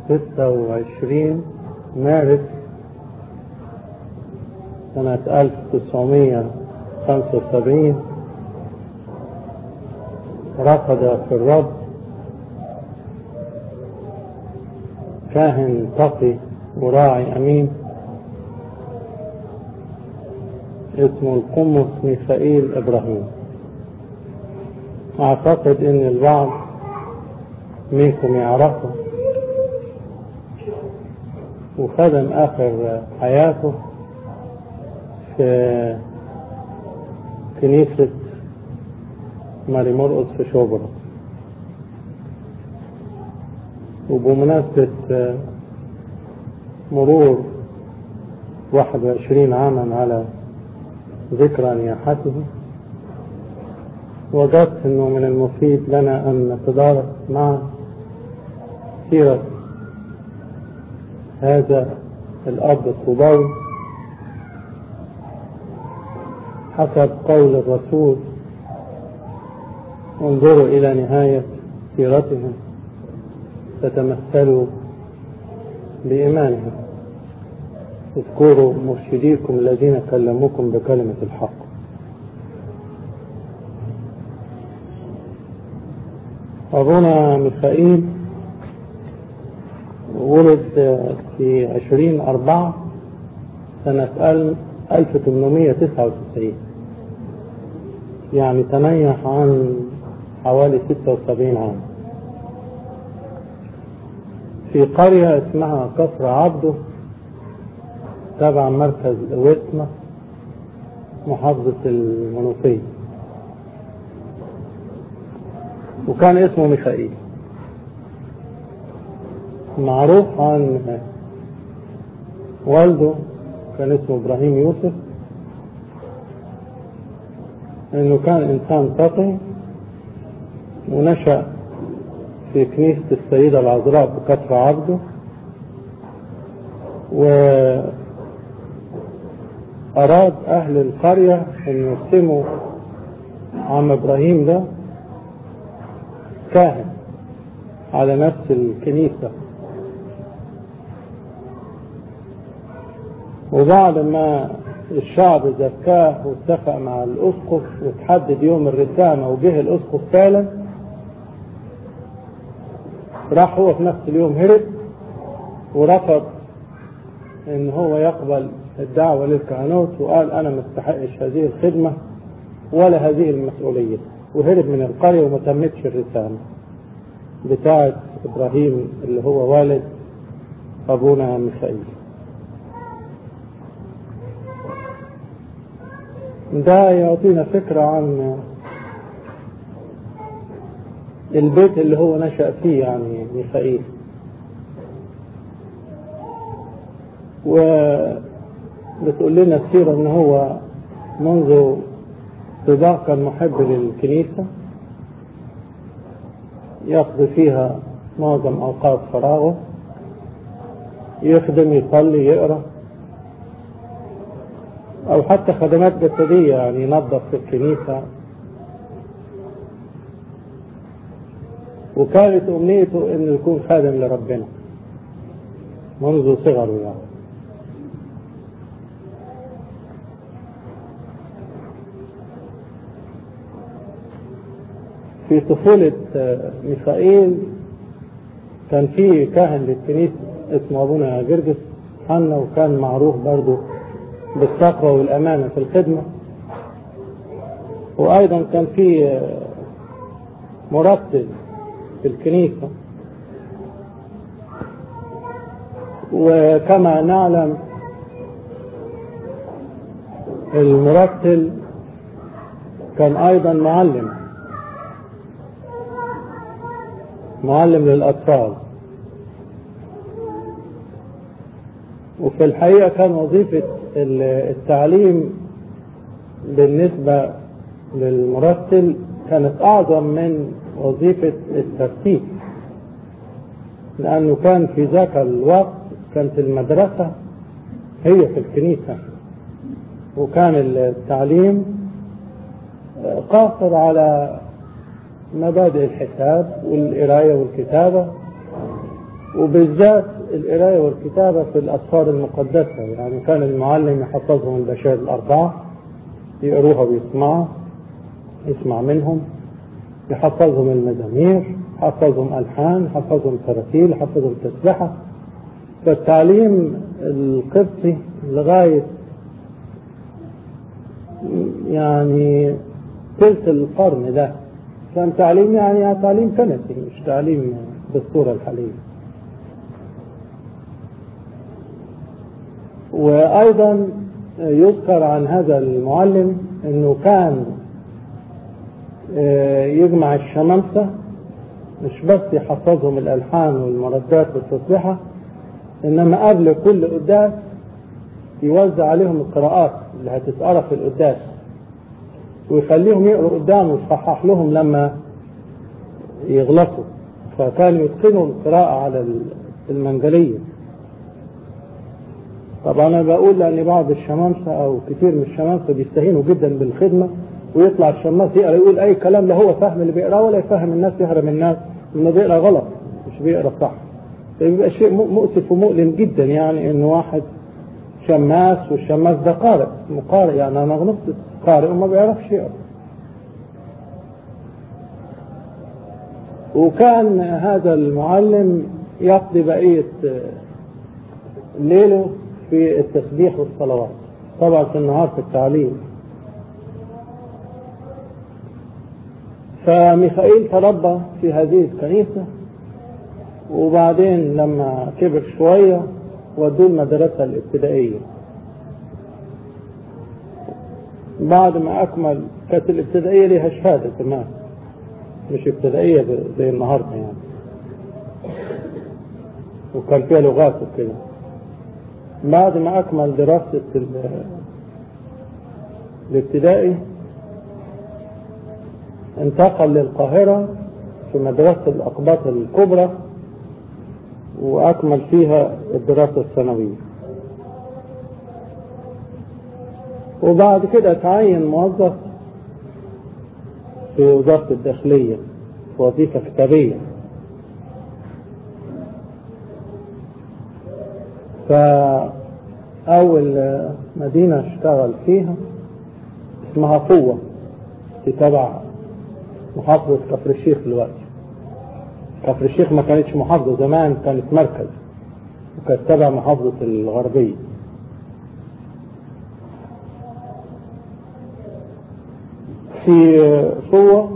26 مارس سنة 1975 رفض في الرب كاهن تقي وراعي أمين اسمه القمص ميخائيل إبراهيم أعتقد إن البعض منكم يعرفه وخدم آخر حياته في كنيسة ماري مرقس في شبرا وبمناسبة مرور 21 عاما على ذكرى نياحته وجدت انه من المفيد لنا ان نتدارك مع سيرة هذا الاب الطوباوي حسب قول الرسول انظروا الى نهاية سيرتهم تتمثلوا بإيمانهم اذكروا مرشديكم الذين كلموكم بكلمة الحق أبونا ميخائيل ولد في عشرين أربعة سنة ألف تمنمية تسعة وتسعين يعني تنيح عن حوالي ستة وسبعين عام في قرية اسمها كفر عبده تبع مركز وسمة محافظة المنوفية وكان اسمه ميخائيل معروف عن والده كان اسمه ابراهيم يوسف انه كان انسان تقي ونشأ في كنيسة السيدة العذراء بكفر عبده وأراد أهل القرية أن يرسموا عم إبراهيم ده كاهن على نفس الكنيسة وبعد ما الشعب زكاه واتفق مع الأسقف وتحدد يوم الرسامة وجه الأسقف فعلا راح هو في نفس اليوم هرب ورفض ان هو يقبل الدعوة للكهنوت وقال انا ما استحقش هذه الخدمة ولا هذه المسؤولية وهرب من القرية وما تمتش الرسالة بتاعة ابراهيم اللي هو والد ابونا ميخائيل ده يعطينا فكرة عن البيت اللي هو نشأ فيه يعني ميخائيل وبتقول لنا السيرة ان هو منذ صباه كان محب للكنيسة يقضي فيها معظم أوقات فراغه يخدم يصلي يقرأ أو حتى خدمات جسدية يعني ينظف في الكنيسة وكانت أمنيته إنه يكون خادم لربنا منذ صغره يعني في طفولة ميخائيل كان في كاهن للكنيسة اسمه أبونا جرجس حنا وكان معروف برضه بالتقوى والأمانة في الخدمة وأيضا كان في مرتب في الكنيسة وكما نعلم المرتل كان أيضا معلم معلم للأطفال وفي الحقيقة كان وظيفة التعليم بالنسبة للمرتل كانت أعظم من وظيفة الترتيب لأنه كان في ذاك الوقت كانت المدرسة هي في الكنيسة وكان التعليم قاصر على مبادئ الحساب والقراية والكتابة وبالذات القراية والكتابة في الأسفار المقدسة يعني كان المعلم يحفظهم البشائر الأربعة يقروها ويسمعها يسمع منهم يحفظهم المزامير يحفظهم ألحان يحفظهم تراتيل يحفظهم تسبحة فالتعليم القبطي لغاية يعني ثلث القرن ده كان تعليم يعني تعليم كنسي مش تعليم بالصورة الحالية وأيضا يذكر عن هذا المعلم أنه كان يجمع الشمامسة مش بس يحفظهم الألحان والمردات والتسبيحة إنما قبل كل قداس يوزع عليهم القراءات اللي هتتقرا في القداس ويخليهم يقروا قدامه ويصحح لهم لما يغلطوا فكانوا يتقنوا القراءة على المنجلية طبعا أنا بقول لأن بعض الشمامسة أو كتير من الشمامسة بيستهينوا جدا بالخدمة ويطلع الشماس يقرا يقول أي كلام لا هو فاهم اللي بيقراه ولا يفهم الناس يهرم الناس إنه بيقرا غلط مش بيقرا صح فبيبقى شيء مؤسف ومؤلم جدا يعني إن واحد شماس والشماس ده قارئ مقارئ يعني أنا غلطت قارئ وما بيعرفش يقرا وكان هذا المعلم يقضي بقية ليله في التسبيح والصلوات طبعا في النهار في التعليم فميخائيل تربى في هذه الكنيسة وبعدين لما كبر شوية ودوه المدرسة الابتدائية بعد ما أكمل كانت الابتدائية ليها شهادة كمان مش ابتدائية زي النهاردة يعني وكان فيها لغات وكده بعد ما أكمل دراسة الابتدائي انتقل للقاهرة في مدرسة الأقباط الكبرى وأكمل فيها الدراسة الثانوية وبعد كده تعين موظف في وزارة الداخلية في وظيفة كتابية فأول مدينة اشتغل فيها اسمها قوة في تبع محافظة كفر الشيخ دلوقتي كفر الشيخ ما كانتش محافظة زمان كانت مركز وكانت تبع محافظة الغربية في قوة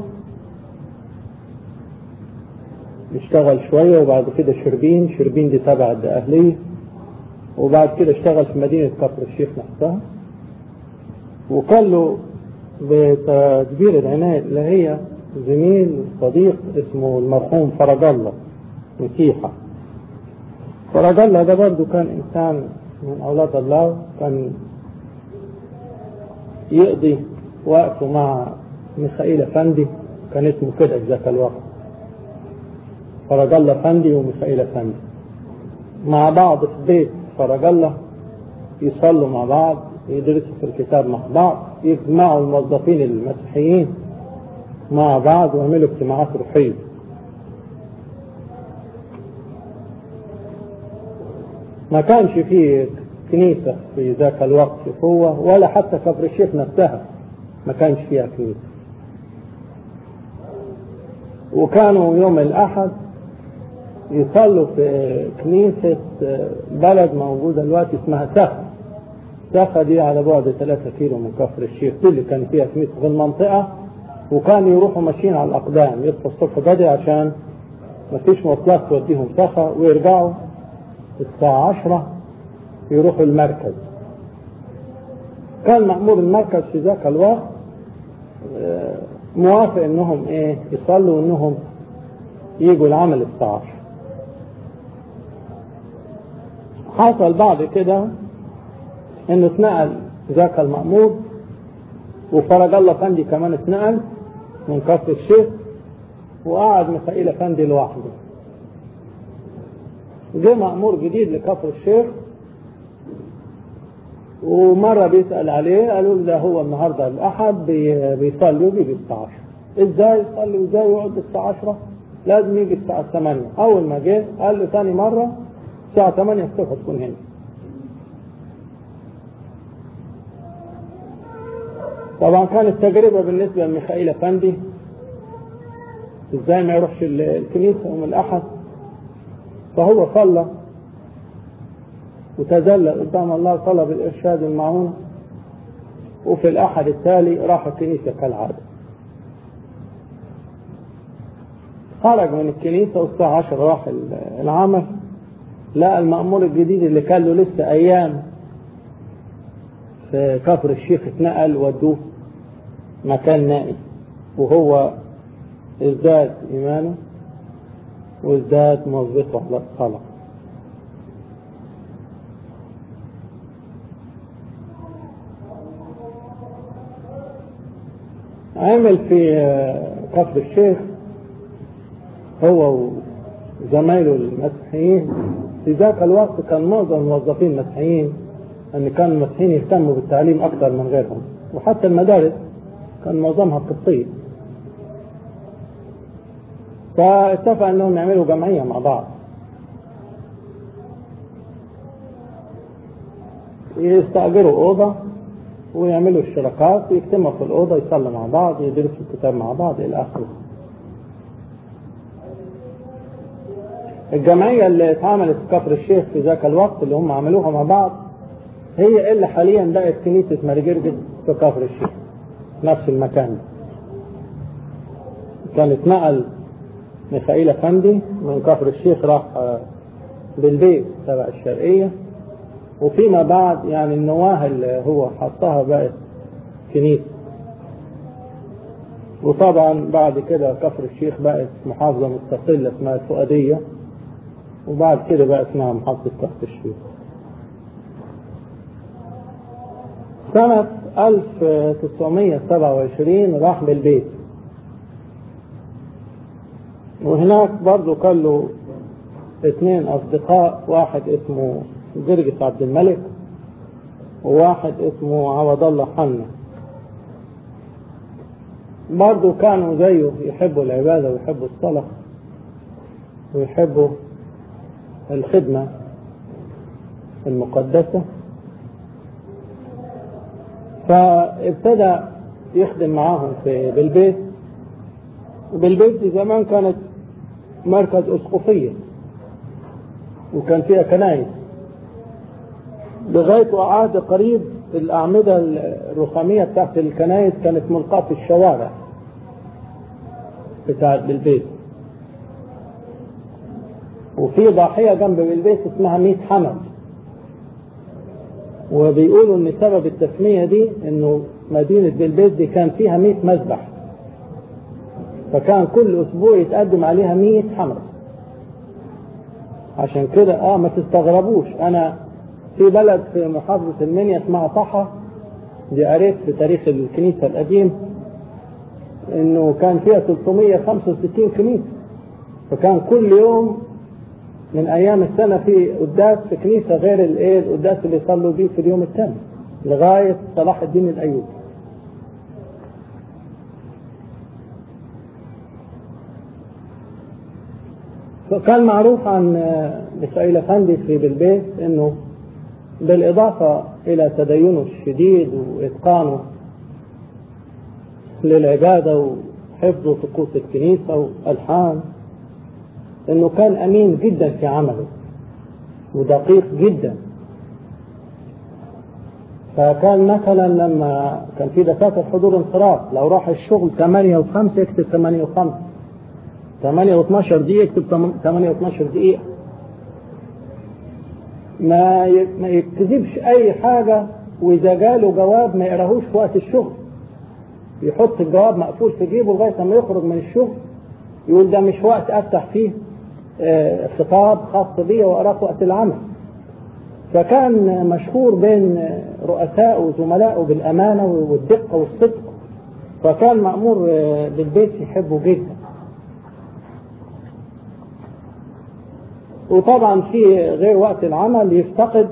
اشتغل شوية وبعد كده شربين شربين دي تبع الأهلية وبعد كده اشتغل في مدينة كفر الشيخ نفسها وكان له بتدبير العناية اللي هي زميل صديق اسمه المرحوم فرج الله مكيحة فرج الله ده برضه كان إنسان من أولاد الله كان يقضي وقته مع ميخائيل أفندي كان اسمه كده في ذاك الوقت فرج الله أفندي وميخائيل أفندي مع بعض في بيت فرج الله يصلوا مع بعض يدرسوا في الكتاب مع بعض يجمعوا الموظفين المسيحيين مع بعض ويعملوا اجتماعات روحية ما كانش فيه كنيسة في ذاك الوقت في قوة ولا حتى كفر الشيخ نفسها ما كانش فيها كنيسة وكانوا يوم الأحد يصلوا في كنيسة بلد موجودة دلوقتي اسمها سفا سفا دي على بعد 3 كيلو من كفر الشيخ دي اللي كان فيها كنيسة في المنطقة وكانوا يروحوا ماشيين على الأقدام يصحوا الصبح بدري عشان ما فيش مواصلات توديهم سفا ويرجعوا الساعة عشرة يروحوا المركز كان مأمور المركز في ذاك الوقت موافق انهم ايه يصلوا وانهم يجوا العمل الساعة عشرة حصل بعد كده انه اتنقل ذاك المأمور وفرج الله فندي كمان اتنقل من كفر الشيخ وقعد ميخائيل افندي لوحده جه مأمور جديد لكفر الشيخ ومرة بيسأل عليه قالوا له ده هو النهاردة الأحد بيصلي وبيجي الساعة 10 ازاي يصلي وازاي يقعد الساعة 10 لازم يجي الساعة 8 أول ما جه قال له ثاني مرة الساعة 8 الصبح تكون هنا طبعا كانت تجربة بالنسبة لميخائيل أفندي ازاي ما يروحش الكنيسة يوم الأحد فهو صلى وتذلل قدام الله طلب الإرشاد المعونة وفي الأحد التالي راح الكنيسة كالعادة خرج من الكنيسة والساعة 10 راح العمل لقى المأمور الجديد اللي كان له لسه أيام في كفر الشيخ اتنقل ودوه مكان نائي وهو ازداد إيمانه وازداد موظفه على الصلاة عمل في كفر الشيخ هو وزمايله المسيحيين في ذاك الوقت كان معظم الموظفين مسيحيين ان كان المسيحيين يهتموا بالتعليم اكثر من غيرهم وحتى المدارس كان معظمها قبطيه فاتفق انهم يعملوا جمعيه مع بعض يستأجروا أوضة ويعملوا اشتراكات ويجتمعوا في الأوضة يصلوا مع بعض يدرسوا الكتاب مع بعض إلى آخره. الجمعية اللي اتعملت في كفر الشيخ في ذاك الوقت اللي هم عملوها مع بعض هي اللي حاليا بقت كنيسة مارجرجس في كفر الشيخ نفس المكان ده. كان اتنقل ميخائيل أفندي من كفر الشيخ راح بالبيت تبع الشرقية وفيما بعد يعني النواه اللي هو حطها بقت كنيسة وطبعا بعد كده كفر الشيخ بقت محافظة مستقلة اسمها الفؤادية وبعد كده بقى اسمها محافظة كفر الشيخ سنة 1927 راح بالبيت وهناك برضو كان له اثنين أصدقاء واحد اسمه جرجس عبد الملك وواحد اسمه عوض الله حنا برضو كانوا زيه يحبوا العبادة ويحبوا الصلاة ويحبوا الخدمة المقدسة فابتدى يخدم معاهم في بالبيت وبالبيت دي زمان كانت مركز أسقفية وكان فيها كنايس لغاية عهد قريب الأعمدة الرخامية بتاعت الكنايس كانت ملقاة في الشوارع بتاعت بالبيت وفي ضاحية جنب بالبيت اسمها ميت حمد وبيقولوا ان سبب التسمية دي انه مدينة بلبيت دي كان فيها 100 مذبح فكان كل اسبوع يتقدم عليها 100 حمد عشان كده اه ما تستغربوش انا في بلد في محافظة المنيا اسمها طحا دي قريت في تاريخ الكنيسة القديم انه كان فيها 365 كنيسة فكان كل يوم من ايام السنة في قداس في كنيسة غير الايه القداس اللي يصلوا بيه في اليوم الثاني لغاية صلاح الدين الايوبي فكان معروف عن ميخائيل افندي في بالبيت انه بالاضافة الى تدينه الشديد واتقانه للعبادة وحفظ طقوس الكنيسة والحان انه كان امين جدا في عمله ودقيق جدا فكان مثلا لما كان في دكاتره حضور انصراف لو راح الشغل 8 و5 يكتب 8 و5 8 و12 دقيقة يكتب 8 و12 دقيقة ما ما يكتبش أي حاجة وإذا جاله جواب ما يقراهوش في وقت الشغل يحط الجواب مقفول في جيبه لغاية ما يخرج من الشغل يقول ده مش وقت أفتح فيه خطاب خاص بي وأقراه في وقت العمل فكان مشهور بين رؤسائه وزملائه بالأمانة والدقة والصدق فكان مأمور بالبيت يحبه جدا وطبعا في غير وقت العمل يفتقد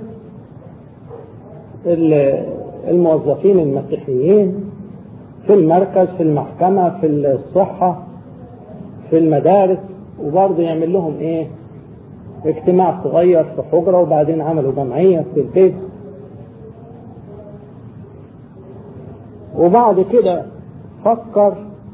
الموظفين المسيحيين في المركز في المحكمة في الصحة في المدارس وبرضه يعمل لهم ايه اجتماع صغير في حجرة وبعدين عملوا جمعية في البيت وبعد كده فكر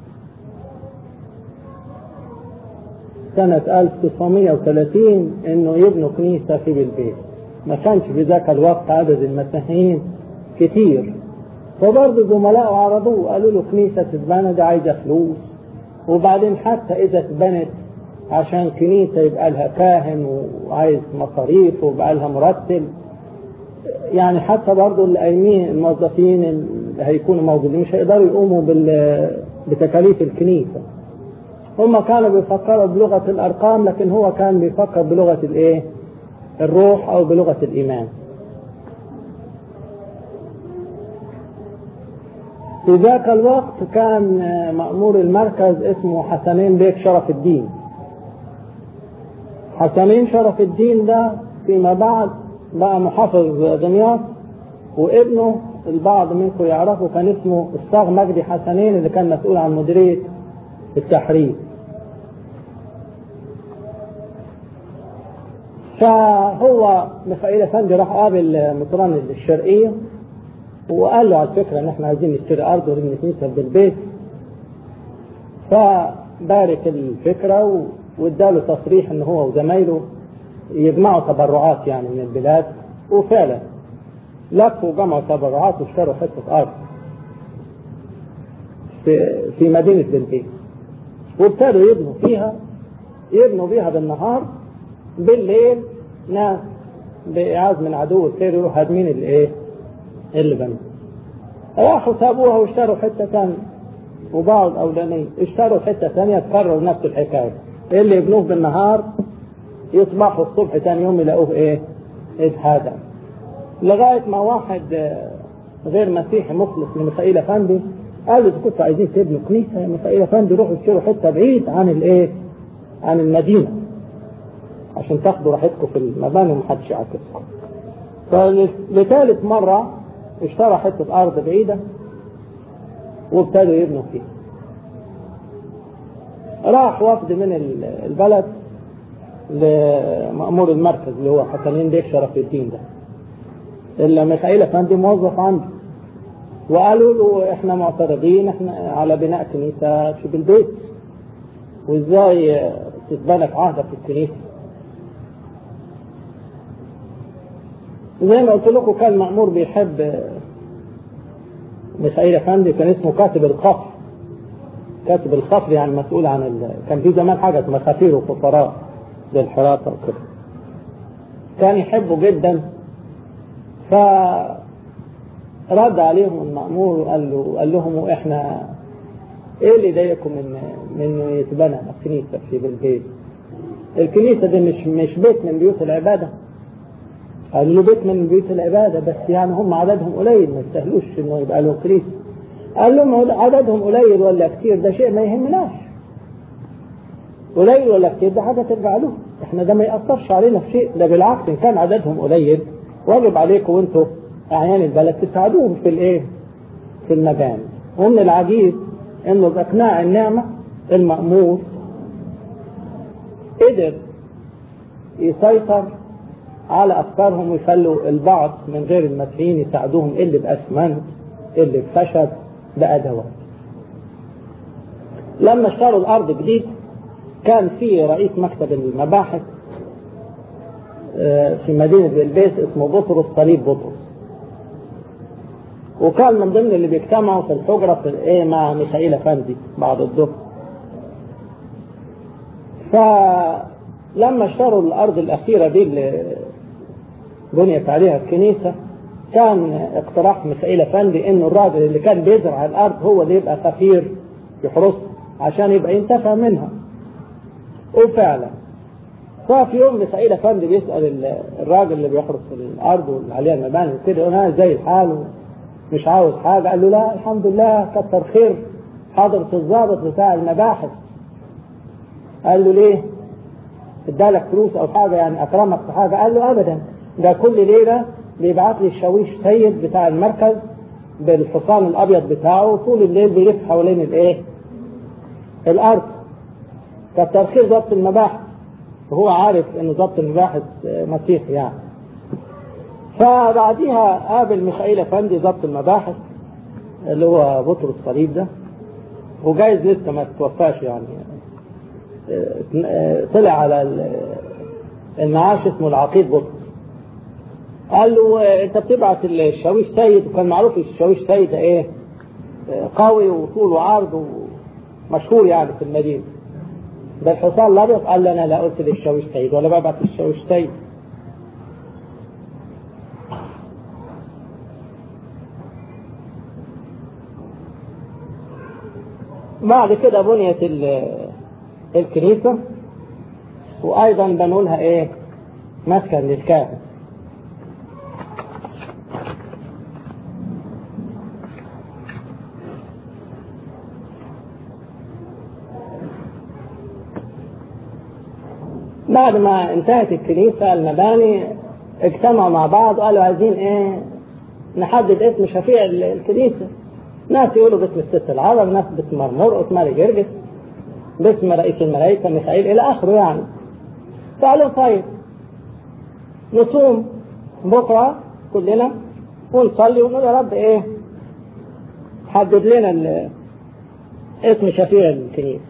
سنة 1930 انه يبنوا كنيسة في بالبيت ما كانش في ذاك الوقت عدد المسيحيين كتير فبرضه زملائه عرضوه قالوا له كنيسة تتبنى دي عايزة فلوس وبعدين حتى إذا اتبنت عشان كنيسة يبقى لها كاهن وعايز مصاريف ويبقى لها مرتب يعني حتى برضه اللي قايمين الموظفين اللي هيكونوا موجودين مش هيقدروا يقوموا بال بتكاليف الكنيسة هم كانوا بيفكروا بلغة الأرقام لكن هو كان بيفكر بلغة الإيه؟ الروح أو بلغة الإيمان في ذاك الوقت كان مأمور المركز اسمه حسنين بيك شرف الدين حسنين شرف الدين ده فيما بعد بقى محافظ دمياط وابنه البعض منكم يعرفه كان اسمه الصاغ مجدي حسنين اللي كان مسؤول عن مديرية التحرير فهو ميخائيل افندي راح قابل مطران الشرقيه وقال له على فكره ان احنا عايزين نشتري ارض ونبني كنيسه بالبيت فبارك الفكره واداله تصريح ان هو وزمايله يجمعوا تبرعات يعني من البلاد وفعلا لفوا جمعوا تبرعات واشتروا حته ارض في في مدينه بلبيس وابتدوا يبنوا فيها يبنوا بيها بالنهار بالليل ناس بإعاز من عدو الخير يروحوا هادمين الايه؟ اللي بنوا. راحوا سابوها واشتروا حتة ثانية وبعض أولانيين اشتروا حتة ثانية تكرروا نفس الحكاية. اللي يبنوه بالنهار يصبحوا الصبح ثاني يوم يلاقوه ايه؟ اتهدم. لغاية ما واحد غير مسيحي مخلص لميخائيل أفندي قال له إذا كنتوا عايزين تبنوا كنيسة يا ميخائيل أفندي روحوا اشتروا حتة بعيد عن الايه؟ عن المدينة. عشان تاخدوا راحتكم في المباني ومحدش يعكسكم فلثالث مرة اشترى حتة أرض بعيدة وابتدوا يبنوا فيها راح وفد من البلد لمأمور المركز اللي هو حسنين بيك شرف الدين ده اللي ميخائيل افندي موظف عنده وقالوا له احنا معترضين احنا على بناء كنيسة في بالبيت وازاي تتبنى في عهدك الكنيسة زي ما قلت لكم كان مأمور بيحب ميخائيل افندي كان اسمه كاتب الخفر كاتب الخفر يعني مسؤول عن ال... كان في زمان حاجة اسمها خفير وفقراء للحراسة وكده كان يحبه جدا فرد عليهم المأمور وقال له قال لهم احنا ايه اللي ضايقكم من من يتبنى الكنيسة في بالبيت الكنيسة دي مش مش بيت من بيوت العبادة قالوا له بيت من بيوت العبادة بس يعني هم عددهم قليل ما يستاهلوش انه يبقى لهم كنيسة قال لهم عددهم قليل ولا كتير ده شيء ما يهمناش قليل ولا كتير ده حاجة ترجع له احنا ده ما يأثرش علينا في شيء ده بالعكس ان كان عددهم قليل واجب عليكم وانتوا اعيان البلد تساعدوهم في الايه في المباني ومن العجيب انه باقناع النعمة المأمور قدر يسيطر على افكارهم ويخلوا البعض من غير المسيحيين يساعدوهم اللي باسمنت اللي بخشب بادوات لما اشتروا الارض جديد كان في رئيس مكتب المباحث في مدينة بلبيس اسمه بطرس صليب بطرس وكان من ضمن اللي بيجتمعوا في الحجرة في ايه مع ميخائيل افندي بعد الظهر فلما اشتروا الارض الاخيرة دي اللي بنيت عليها الكنيسة كان اقتراح ميخائيل افندي انه الراجل اللي كان بيزرع الارض هو اللي يبقى خفير يحرسها عشان يبقى ينتفع منها وفعلا ففي يوم ميخائيل افندي بيسال الراجل اللي بيحرس الارض واللي عليها المباني وكده يقول انا زي الحال مش عاوز حاجه قال له لا الحمد لله كتر خير حضرة الضابط بتاع المباحث قال له ليه؟ ادالك فلوس او حاجه يعني اكرمك في حاجه قال له ابدا ده كل ليله بيبعت لي الشاويش سيد بتاع المركز بالحصان الابيض بتاعه طول الليل بيلف حوالين الايه؟ الارض كترخيص ضبط المباحث وهو عارف ان ضبط المباحث مسيحي يعني فبعديها قابل ميخائيل افندي ضبط المباحث اللي هو بطرس الصليب ده وجايز لسه ما توفاش يعني طلع على المعاش اسمه العقيد بطرس قال له انت بتبعت الشاويش سيد وكان معروف الشاويش سيد ده ايه قوي وطول وعرض ومشهور يعني في المدينه ده الحصان الابيض قال لي انا لا قلت للشاويش سيد ولا ببعت للشاويش سيد بعد كده بنيت الكنيسة وأيضا بنقولها إيه مسكن للكاهن بعد ما انتهت الكنيسة المباني اجتمعوا مع بعض وقالوا عايزين ايه نحدد اسم شفيع الكنيسة ناس يقولوا باسم الست العرب ناس باسم مرمرقس ماري جرجس باسم رئيس الملائكة ميخائيل إلى آخره يعني فقالوا طيب نصوم بكرة كلنا ونصلي ونقول يا رب إيه حدد لنا اسم شفيع الكنيسة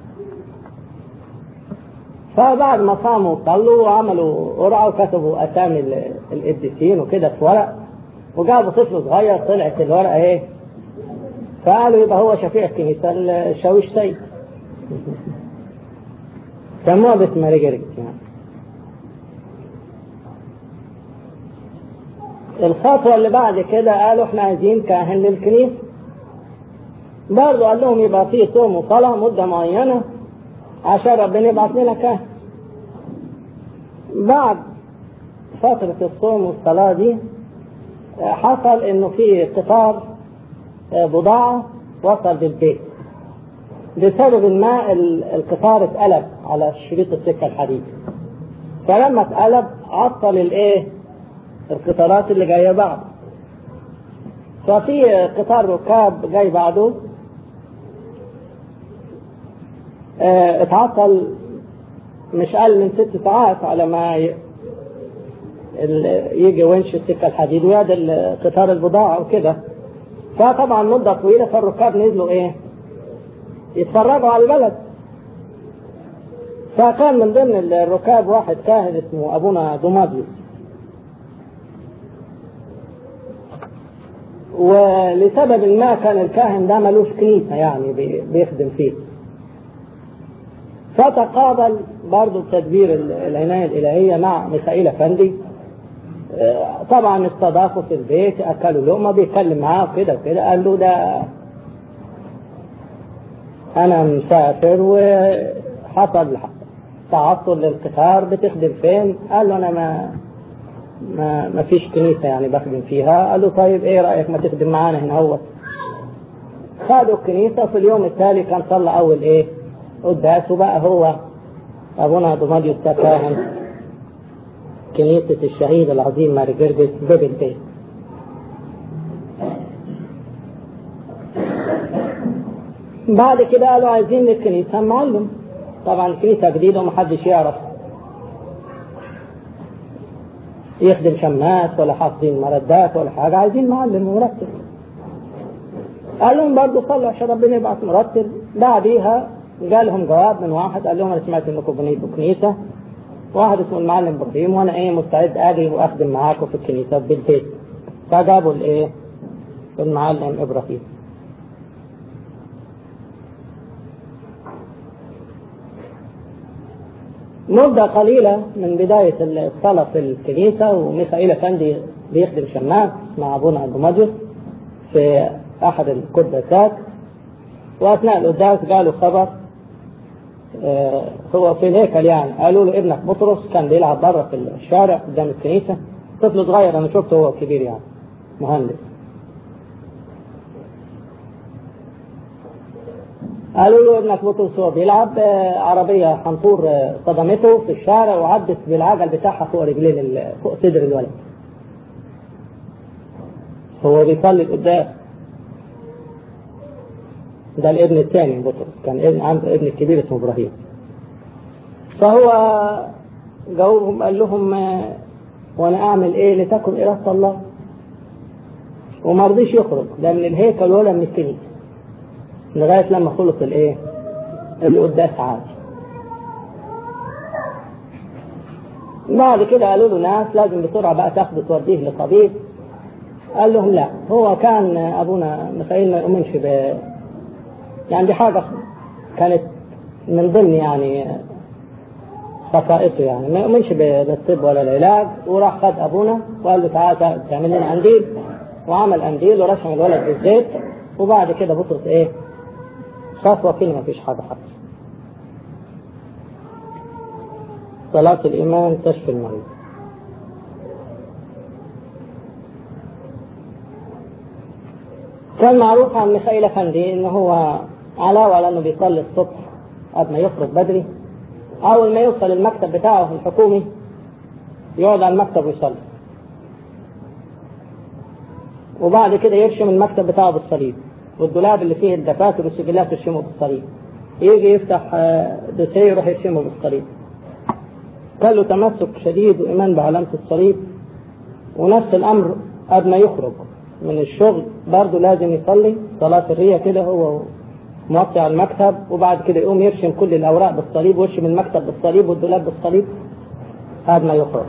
فبعد ما صاموا وصلوا وعملوا قرعة وكتبوا أسامي القديسين وكده في ورق وجابوا طفل صغير طلعت الورقة إيه فقالوا يبقى هو شفيع الكنيسة الشاويش سيد سموها باسم رجرج يعني الخطوة اللي بعد كده قالوا احنا عايزين كاهن للكنيسة برضه قال لهم يبقى فيه صوم وصلاة مدة معينة عشان ربنا يبعث لنا كاهن بعد فترة الصوم والصلاة دي حصل انه في قطار بضاعة وصل بالبيت بسبب ما القطار اتقلب على شريط السكة الحديد فلما اتقلب عطل الايه القطارات اللي جاية بعد ففي قطار ركاب جاي بعده اه اتعطل مش اقل من ست ساعات على ما ي... يجي ونش السكة الحديد ويعدل قطار البضاعة وكده فطبعا مدة طويلة فالركاب نزلوا ايه يتفرجوا على البلد فكان من ضمن الركاب واحد كاهن اسمه ابونا دوماديوس ولسبب ما كان الكاهن ده ملوش كنيسة يعني بيخدم فيه فتقابل برضه بتدبير العناية الإلهية مع ميخائيل أفندي طبعا استضافوا في البيت أكلوا لقمة بيتكلم معاه وكده وكده قال له ده أنا مسافر وحصل تعطل للقطار بتخدم فين؟ قال له أنا ما ما ما فيش كنيسة يعني بخدم فيها قال له طيب إيه رأيك ما تخدم معانا هنا هو خدوا الكنيسة في اليوم التالي كان صلى أول إيه؟ قداس وبقى هو أبونا دوماديوس كاهن كنيسة الشهيد العظيم ماري جرجس ببنتين بعد كده قالوا عايزين الكنيسة معلم طبعا الكنيسة جديدة ومحدش يعرف يخدم شماس ولا حافظين مردات ولا حاجة عايزين معلم مرتب قال لهم برضه صلوا عشان ربنا يبعث مرتب بعديها جالهم جواب من واحد قال لهم انا سمعت انكم بنيتوا كنيسة واحد اسمه المعلم ابراهيم وانا ايه مستعد اجي واخدم معاكم في الكنيسة بالبيت فجابوا الايه المعلم ابراهيم مدة قليلة من بداية الصلاة في الكنيسة وميخائيل أفندي بيخدم شماس مع أبونا الجمجس في أحد القداسات وأثناء القداس قالوا خبر آه هو في الهيكل يعني قالوا له ابنك بطرس كان بيلعب بره في الشارع قدام الكنيسة طفل صغير أنا شفته هو كبير يعني مهندس قالوا له ابنك بطرس هو بيلعب عربية حنطور صدمته في الشارع وعدت بالعجل بتاعها فوق رجلين فوق صدر الولد هو بيصلي قدام ده الابن الثاني بطرس كان ابن عنده ابن الكبير اسمه ابراهيم فهو جاوبهم قال لهم آه، وانا اعمل ايه لتكن اراده الله وما رضيش يخرج لا من الهيكل ولا من الكنيسه لغايه لما خلص الايه القداس عادي بعد كده قالوا له ناس لازم بسرعه بقى تاخده توديه لطبيب قال لهم لا هو كان ابونا ميخائيل ما يؤمنش ب يعني دي حاجه كانت من ضمن يعني خصائصه يعني ما يؤمنش بالطب ولا العلاج وراح خد ابونا وقال له تعالى تعمل لنا قنديل وعمل قنديل ورشم الولد بالزيت وبعد كده بطرس ايه خطوه كلمه مفيش حاجه حصل صلاة الإيمان تشفي المريض كان معروف عن ميخائيل أفندي إن هو علاوة على إنه بيصلي الصبح قبل ما يخرج بدري أول ما يوصل المكتب بتاعه الحكومي يقعد على المكتب ويصلي وبعد كده يرشم المكتب بتاعه بالصليب والدولاب اللي فيه الدفاتر والسجلات يرشمه بالصليب يجي يفتح دوسيه يروح يرشمه بالصليب كان له تمسك شديد وإيمان بعلامة الصليب ونفس الأمر قبل ما يخرج من الشغل برضه لازم يصلي صلاة سرية كده هو موطي على المكتب وبعد كده يقوم يرشم كل الأوراق بالصليب ويرشم المكتب بالصليب والدولاب بالصليب قبل ما يخرج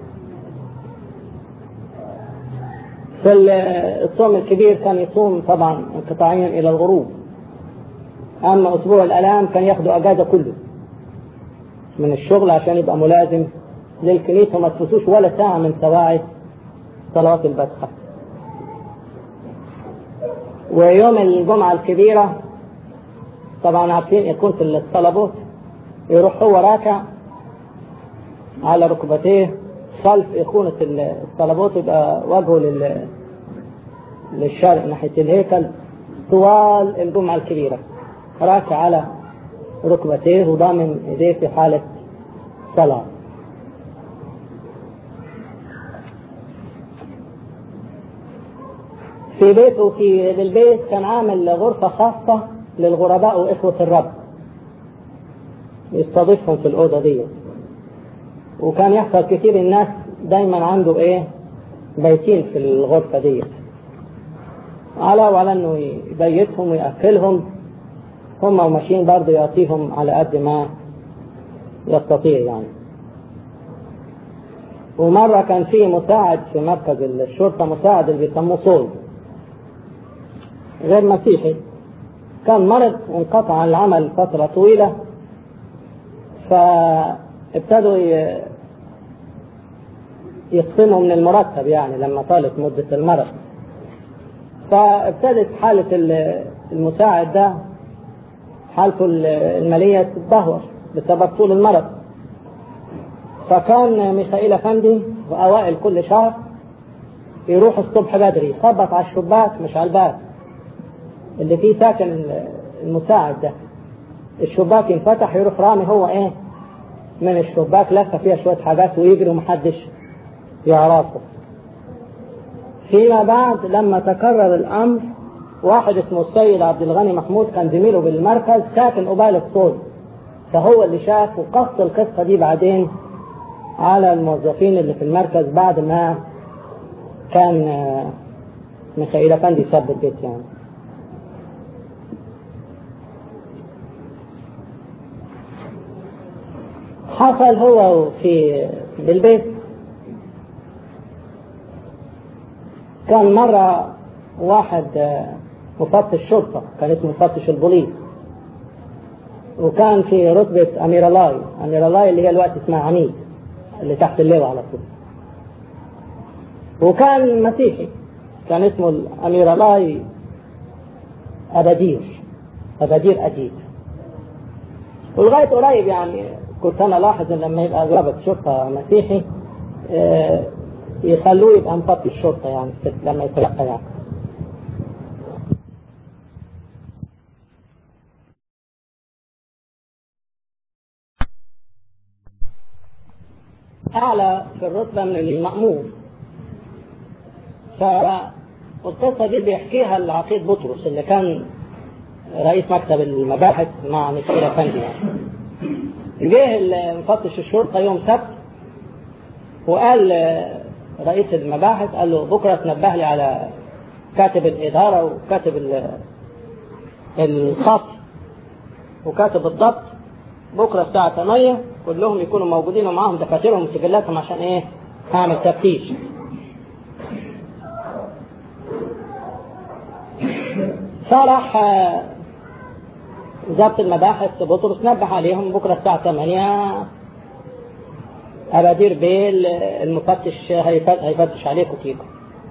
في الصوم الكبير كان يصوم طبعا انقطاعيا إلى الغروب أما أسبوع الآلام كان ياخده أجازة كله من الشغل عشان يبقى ملازم للكنيسة وما تفوتوش ولا ساعة من سواعي صلاة البدخة ويوم الجمعة الكبيرة طبعا عارفين يكون في الصلبات يروح هو راكع على ركبتيه خلف إخونة الصلبات يبقى وجهه لل للشرق ناحية الهيكل طوال الجمعة الكبيرة راكع على ركبتيه وضامن ايديه في حالة صلاة في بيته في البيت كان عامل غرفة خاصة للغرباء وإخوة الرب يستضيفهم في الأوضة دي وكان يحصل كثير الناس دايما عنده إيه بيتين في الغرفة دي على وعلى إنه يبيتهم ويأكلهم هم وماشيين برضه يعطيهم على قد ما يستطيع يعني ومرة كان في مساعد في مركز الشرطة مساعد اللي بيسموه صول غير مسيحي كان مرض وانقطع عن العمل فترة طويلة فابتدوا يقسموا من المرتب يعني لما طالت مدة المرض فابتدت حالة المساعد ده حالته المالية تتدهور بسبب طول المرض فكان ميخائيل أفندي في أوائل كل شهر يروح الصبح بدري يخبط على الشباك مش على الباب اللي فيه ساكن المساعد ده الشباك ينفتح يروح رامي هو ايه من الشباك لفه فيها شويه حاجات ويجري ومحدش يعرفه فيما بعد لما تكرر الامر واحد اسمه السيد عبد الغني محمود كان زميله بالمركز ساكن قبال الصول فهو اللي شاف وقص القصه دي بعدين على الموظفين اللي في المركز بعد ما كان ميخائيل افندي ساب البيت يعني حصل هو في بالبيت كان مرة واحد مفتش شرطة كان اسمه مفتش البوليس وكان في رتبة أمير الله أمير الله اللي هي الوقت اسمها عميد اللي تحت اللواء على طول وكان مسيحي كان اسمه الأمير الله أبدير أبدير أديب ولغاية قريب يعني كنت أنا لاحظ إن لما يبقى ضابط شرطة مسيحي آه يخلوه يبقى مفتش الشرطة يعني لما يتلقى يعني أعلى في الرتبة من المأمور فالقصة دي بيحكيها العقيد بطرس اللي كان رئيس مكتب المباحث مع ميخائيل أفندي يعني. جه مفتش الشرطة يوم سبت وقال رئيس المباحث قال له بكرة تنبه لي على كاتب الإدارة وكاتب الخط وكاتب الضبط بكرة الساعة 8 كلهم يكونوا موجودين ومعاهم دفاترهم وسجلاتهم عشان ايه هعمل تفتيش فراح ضابط المباحث بطرس نبه عليهم بكرة الساعة 8 أبادير بيل المفتش هيفتش عليكم وتيجوا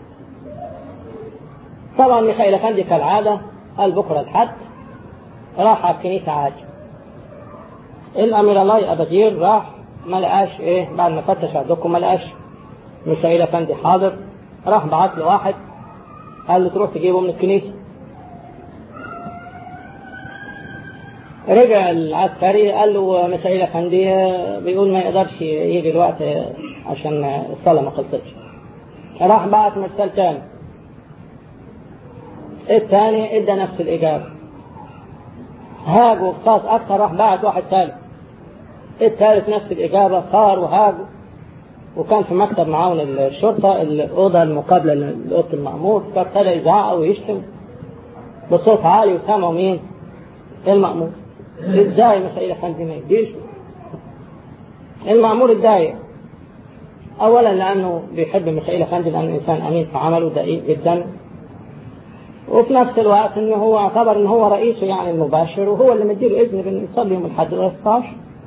طبعا ميخائيل أفندي كالعادة قال بكرة الحد راح على الكنيسة عادي الأمير الله أبادير راح ما لقاش إيه بعد ما فتش عندكم ما لقاش ميخائيل أفندي حاضر راح بعت له واحد قال له تروح تجيبه من الكنيسة رجع العسكري قال له ميخائيل أفندي بيقول ما يقدرش يجي الوقت عشان الصلاة ما خلصتش راح بعت مرسال تاني الثاني ادى نفس الإجابة هاج وقصاص أكثر راح بعت واحد ثالث الثالث نفس الإجابة صار وهاج وكان في مكتب معاون الشرطة الأوضة المقابلة لأوضة المأمور فابتدى يزعق ويشتم بصوت عالي وسمعوا مين؟ المأمور ازاي ميخائيل افندي ما يديش المأمور اتضايق اولا لانه بيحب ميخائيل افندي لانه انسان امين في عمله دقيق جدا وفي نفس الوقت انه هو اعتبر ان هو رئيسه يعني المباشر وهو اللي مديله اذن بانه يصلي يوم الاحد 13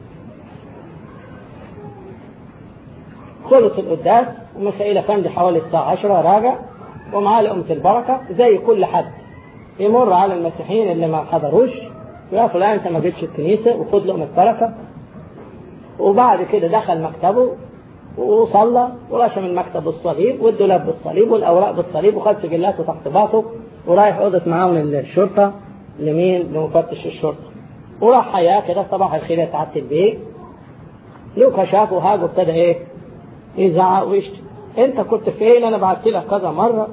خلص القداس وميخائيل افندي حوالي الساعة 10 راجع ومعاه لقمة البركة زي كل حد يمر على المسيحيين اللي ما حضروش يا فلان انت ما جيتش الكنيسة وخد لقمة بركة وبعد كده دخل مكتبه وصلى ورشم المكتب بالصليب والدولاب بالصليب والاوراق بالصليب وخد سجلاته تحت باطه ورايح اوضه معاون الشرطه لمين؟ لمفتش الشرطه وراح حياه كده صباح الخير يا سعاده البيت لوكا شافه هاج وابتدى ايه؟ يزعق ويشتم انت كنت فين؟ انا بعت لك كذا مره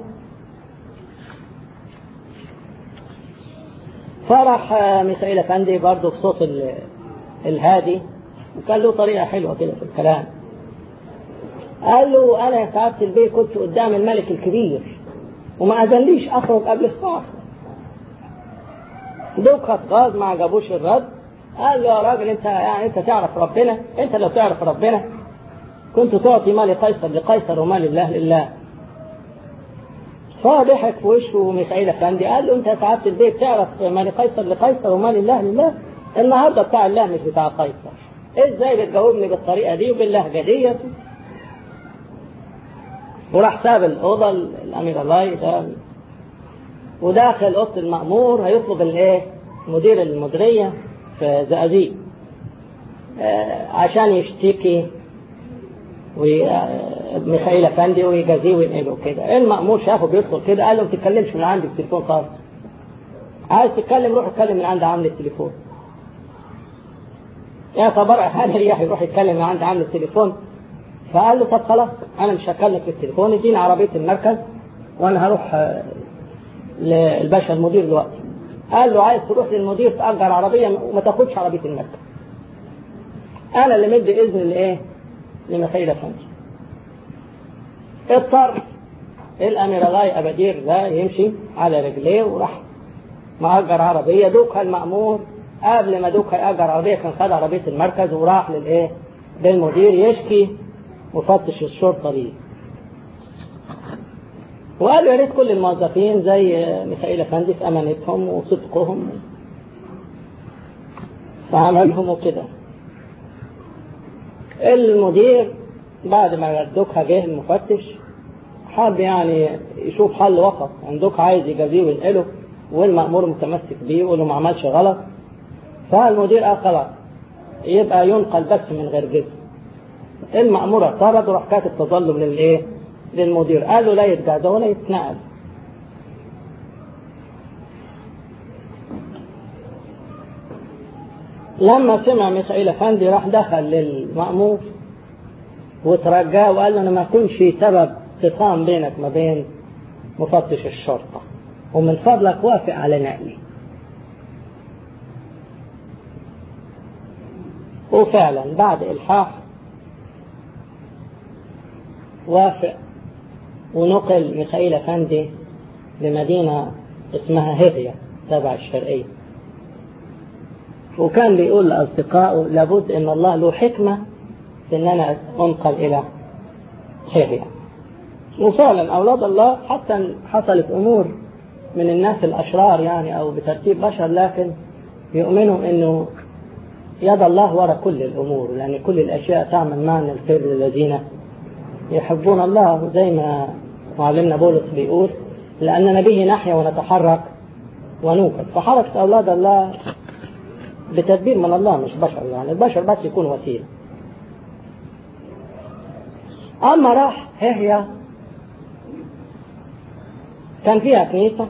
فرح ميخائيل افندي برضه بصوت الهادي وكان له طريقه حلوه كده في الكلام قال له انا يا سعاده البيه كنت قدام الملك الكبير وما اذنليش اخرج قبل الساعه دوك غاز ما عجبوش الرد قال له يا راجل انت يعني انت تعرف ربنا انت لو تعرف ربنا كنت تعطي مال قيصر لقيصر ومال الله لله فضحك في وشه ميخائيل افندي قال له انت يا سعاده البيت تعرف مال قيصر لقيصر ومال الله لله النهارده بتاع الله مش بتاع قيصر ازاي بتجاوبني بالطريقه دي وباللهجه ديت وراح ساب الأوضة الأمير الله ده وداخل أوضة المأمور هيطلب الإيه؟ مدير المديرية في زقازيق آه عشان يشتكي ميخائيل أفندي ويجازيه وينقله كده المأمور شافه بيدخل كده قال له ما تتكلمش من عندي التليفون خالص عايز تتكلم روح اتكلم من عند عامل التليفون يا طبعا هذا رياح يروح يتكلم من عند عامل التليفون فقال له طب خلاص انا مش هكلم في التليفون اديني عربيه المركز وانا هروح للباشا المدير دلوقتي قال له عايز تروح للمدير تأجر عربيه وما تاخدش عربيه المركز انا اللي مدي اذن لايه لمخيل افندي اضطر الامير الله ابدير ده يمشي على رجليه وراح مأجر عربيه دوك المأمور قبل ما دوك هيأجر عربيه كان خد عربيه المركز وراح للايه للمدير يشكي مفتش الشرطة ليه وقالوا يا ريت كل الموظفين زي ميخائيل افندي في امانتهم وصدقهم في عملهم وكده المدير بعد ما ردوكها جه المفتش حاب يعني يشوف حل وسط عندك عايز يجازيه وينقله والمأمور متمسك بيه ويقول له ما عملش غلط فالمدير قال خلاص يبقى ينقل بس من غير جزم المأمور اعترض وراح كاتب تظلم للايه؟ للمدير قال له لا يتجازى ولا يتنقل لما سمع ميخائيل افندي راح دخل للمأمور وترجاه وقال له انا ما اكونش سبب خصام بينك ما بين مفتش الشرطة ومن فضلك وافق على نقلي وفعلا بعد إلحاح وافق ونقل ميخائيل أفندي لمدينة اسمها هيريا تبع الشرقية وكان بيقول لأصدقائه لابد أن الله له حكمة في أن أنا أنقل إلى هيريا وفعلا أولاد الله حتى حصلت أمور من الناس الأشرار يعني أو بترتيب بشر لكن يؤمنوا أنه يد الله وراء كل الأمور لأن كل الأشياء تعمل معنا الخير للذين يحبون الله زي ما معلمنا بولس بيقول لأننا به نحيا ونتحرك ونوقف فحركة أولاد الله بتدبير من الله مش بشر يعني البشر بس يكون وسيلة أما راح هي كان فيها كنيسة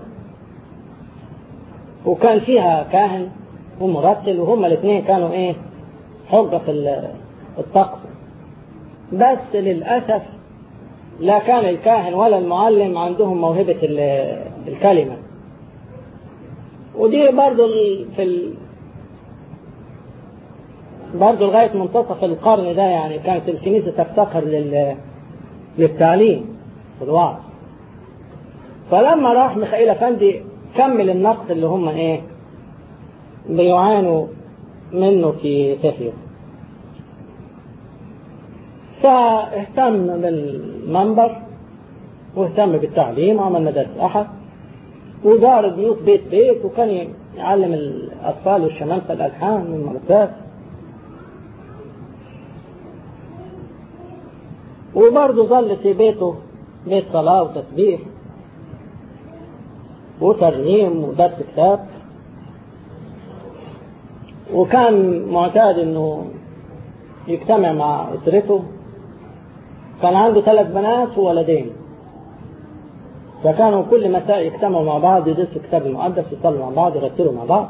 وكان فيها كاهن ومرتل وهما الاثنين كانوا ايه حجة في الطقس بس للأسف لا كان الكاهن ولا المعلم عندهم موهبة الكلمة ودي برضو في ال... برضو لغاية منتصف القرن ده يعني كانت الكنيسة تفتقر لل... للتعليم والوعظ فلما راح ميخائيل أفندي كمل النقد اللي هم ايه بيعانوا منه في فهيه فاهتم بالمنبر واهتم بالتعليم عمل مدارس أحد ودار البيوت بيت بيت وكان يعلم الأطفال والشمامسة الألحان والمرتات وبرضه ظل في بيته بيت صلاة وتسبيح وترنيم ودرس كتاب وكان معتاد انه يجتمع مع اسرته كان عنده ثلاث بنات وولدين فكانوا كل مساء يجتمعوا مع بعض يدرسوا الكتاب المقدس يصلوا مع بعض يرتلوا مع بعض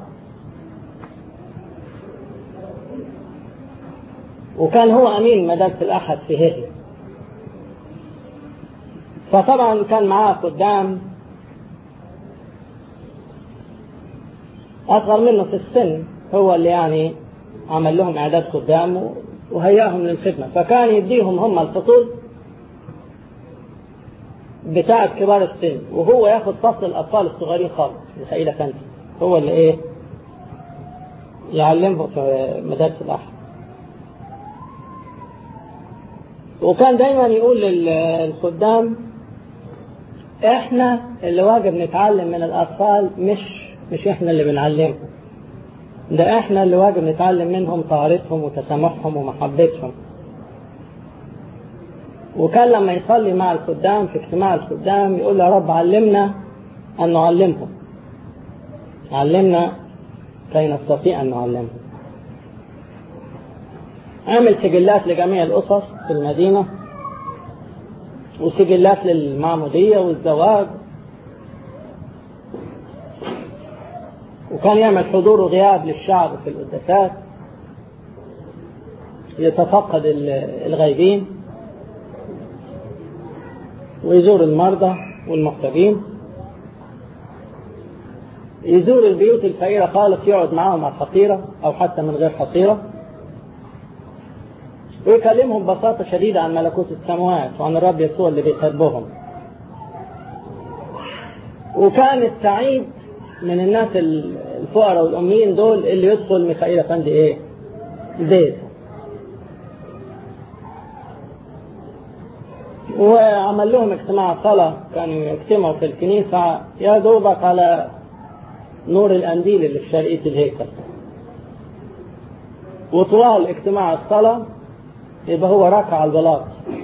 وكان هو امين مدارس الاحد في هيريا فطبعا كان معاه قدام اصغر منه في السن هو اللي يعني عمل لهم اعداد قدامه وهيأهم للخدمة فكان يديهم هم الفصول بتاعة كبار السن وهو ياخد فصل الأطفال الصغيرين خالص ميخائيل أفندي هو اللي إيه يعلمهم في مدارس الأحد وكان دايما يقول للخدام احنا اللي واجب نتعلم من الأطفال مش مش احنا اللي بنعلمهم ده احنا اللي واجب نتعلم منهم طهارتهم وتسامحهم ومحبتهم وكان لما يصلي مع الخدام في اجتماع الخدام يقول يا رب علمنا أن نعلمهم علمنا كي نستطيع أن نعلمهم عمل سجلات لجميع الأسر في المدينة وسجلات للمعمودية والزواج وكان يعمل حضور وغياب للشعب في القداسات يتفقد الغايبين ويزور المرضى والمحتاجين يزور البيوت الفقيرة خالص يقعد معاهم على الحصيرة أو حتى من غير حصيرة ويكلمهم ببساطة شديدة عن ملكوت السماوات وعن الرب يسوع اللي بيحبهم وكان السعيد من الناس الفقراء والأميين دول اللي يدخل ميخائيل أفندي إيه؟ بيت وعمل لهم اجتماع صلاة كانوا يجتمعوا في الكنيسة يا دوبك على نور الأنديل اللي في شرقية الهيكل وطوال اجتماع الصلاة يبقى هو راكع على البلاط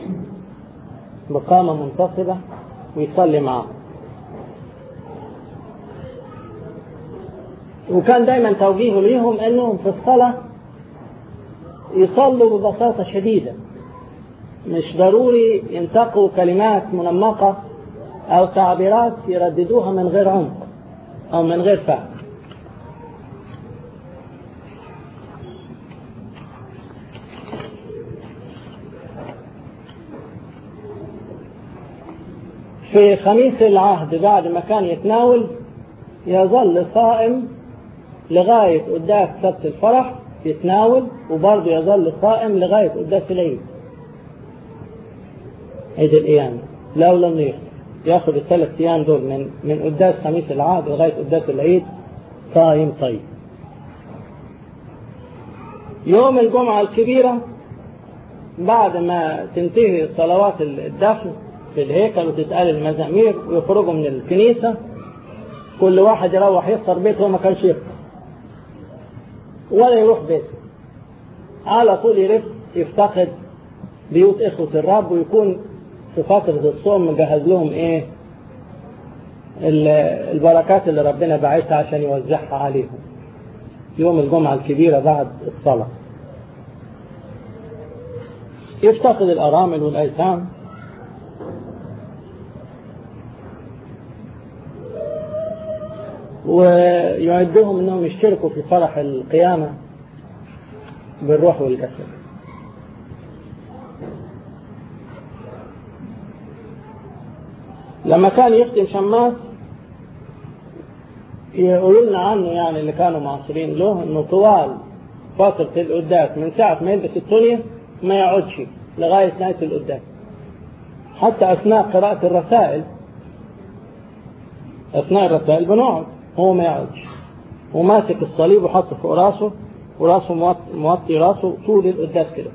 بقامة منتصبة ويصلي معه وكان دايما توجيهه ليهم انهم في الصلاة يصلوا ببساطة شديدة مش ضروري ينتقوا كلمات منمقة أو تعبيرات يرددوها من غير عمق أو من غير فهم في خميس العهد بعد ما كان يتناول يظل صائم لغاية قداس سبت الفرح يتناول وبرضه يظل صائم لغاية قداس العيد عيد القيامة لو لم يفطر ياخد الثلاث أيام دول من من قداس خميس العهد لغاية قداس العيد صايم طيب يوم الجمعة الكبيرة بعد ما تنتهي صلوات الدفن في الهيكل وتتقال المزامير ويخرجوا من الكنيسة كل واحد يروح يفطر بيته وما كانش يفطر ولا يروح بيته على طول يلف يفتقد بيوت إخوة الرب ويكون في فترة الصوم مجهز لهم إيه البركات اللي ربنا باعتها عشان يوزعها عليهم يوم الجمعة الكبيرة بعد الصلاة يفتقد الأرامل والأيتام ويعدهم أنهم يشتركوا في فرح القيامة بالروح والجسد لما كان يختم شماس يقولوا لنا عنه يعني اللي كانوا معاصرين له انه طوال فترة القداس من ساعة ما يلبس التونية ما يقعدش لغاية نهاية القداس حتى أثناء قراءة الرسائل أثناء الرسائل بنقعد هو ما يقعدش وماسك الصليب وحطه فوق راسه وراسه موطي, موطي راسه طول القداس كده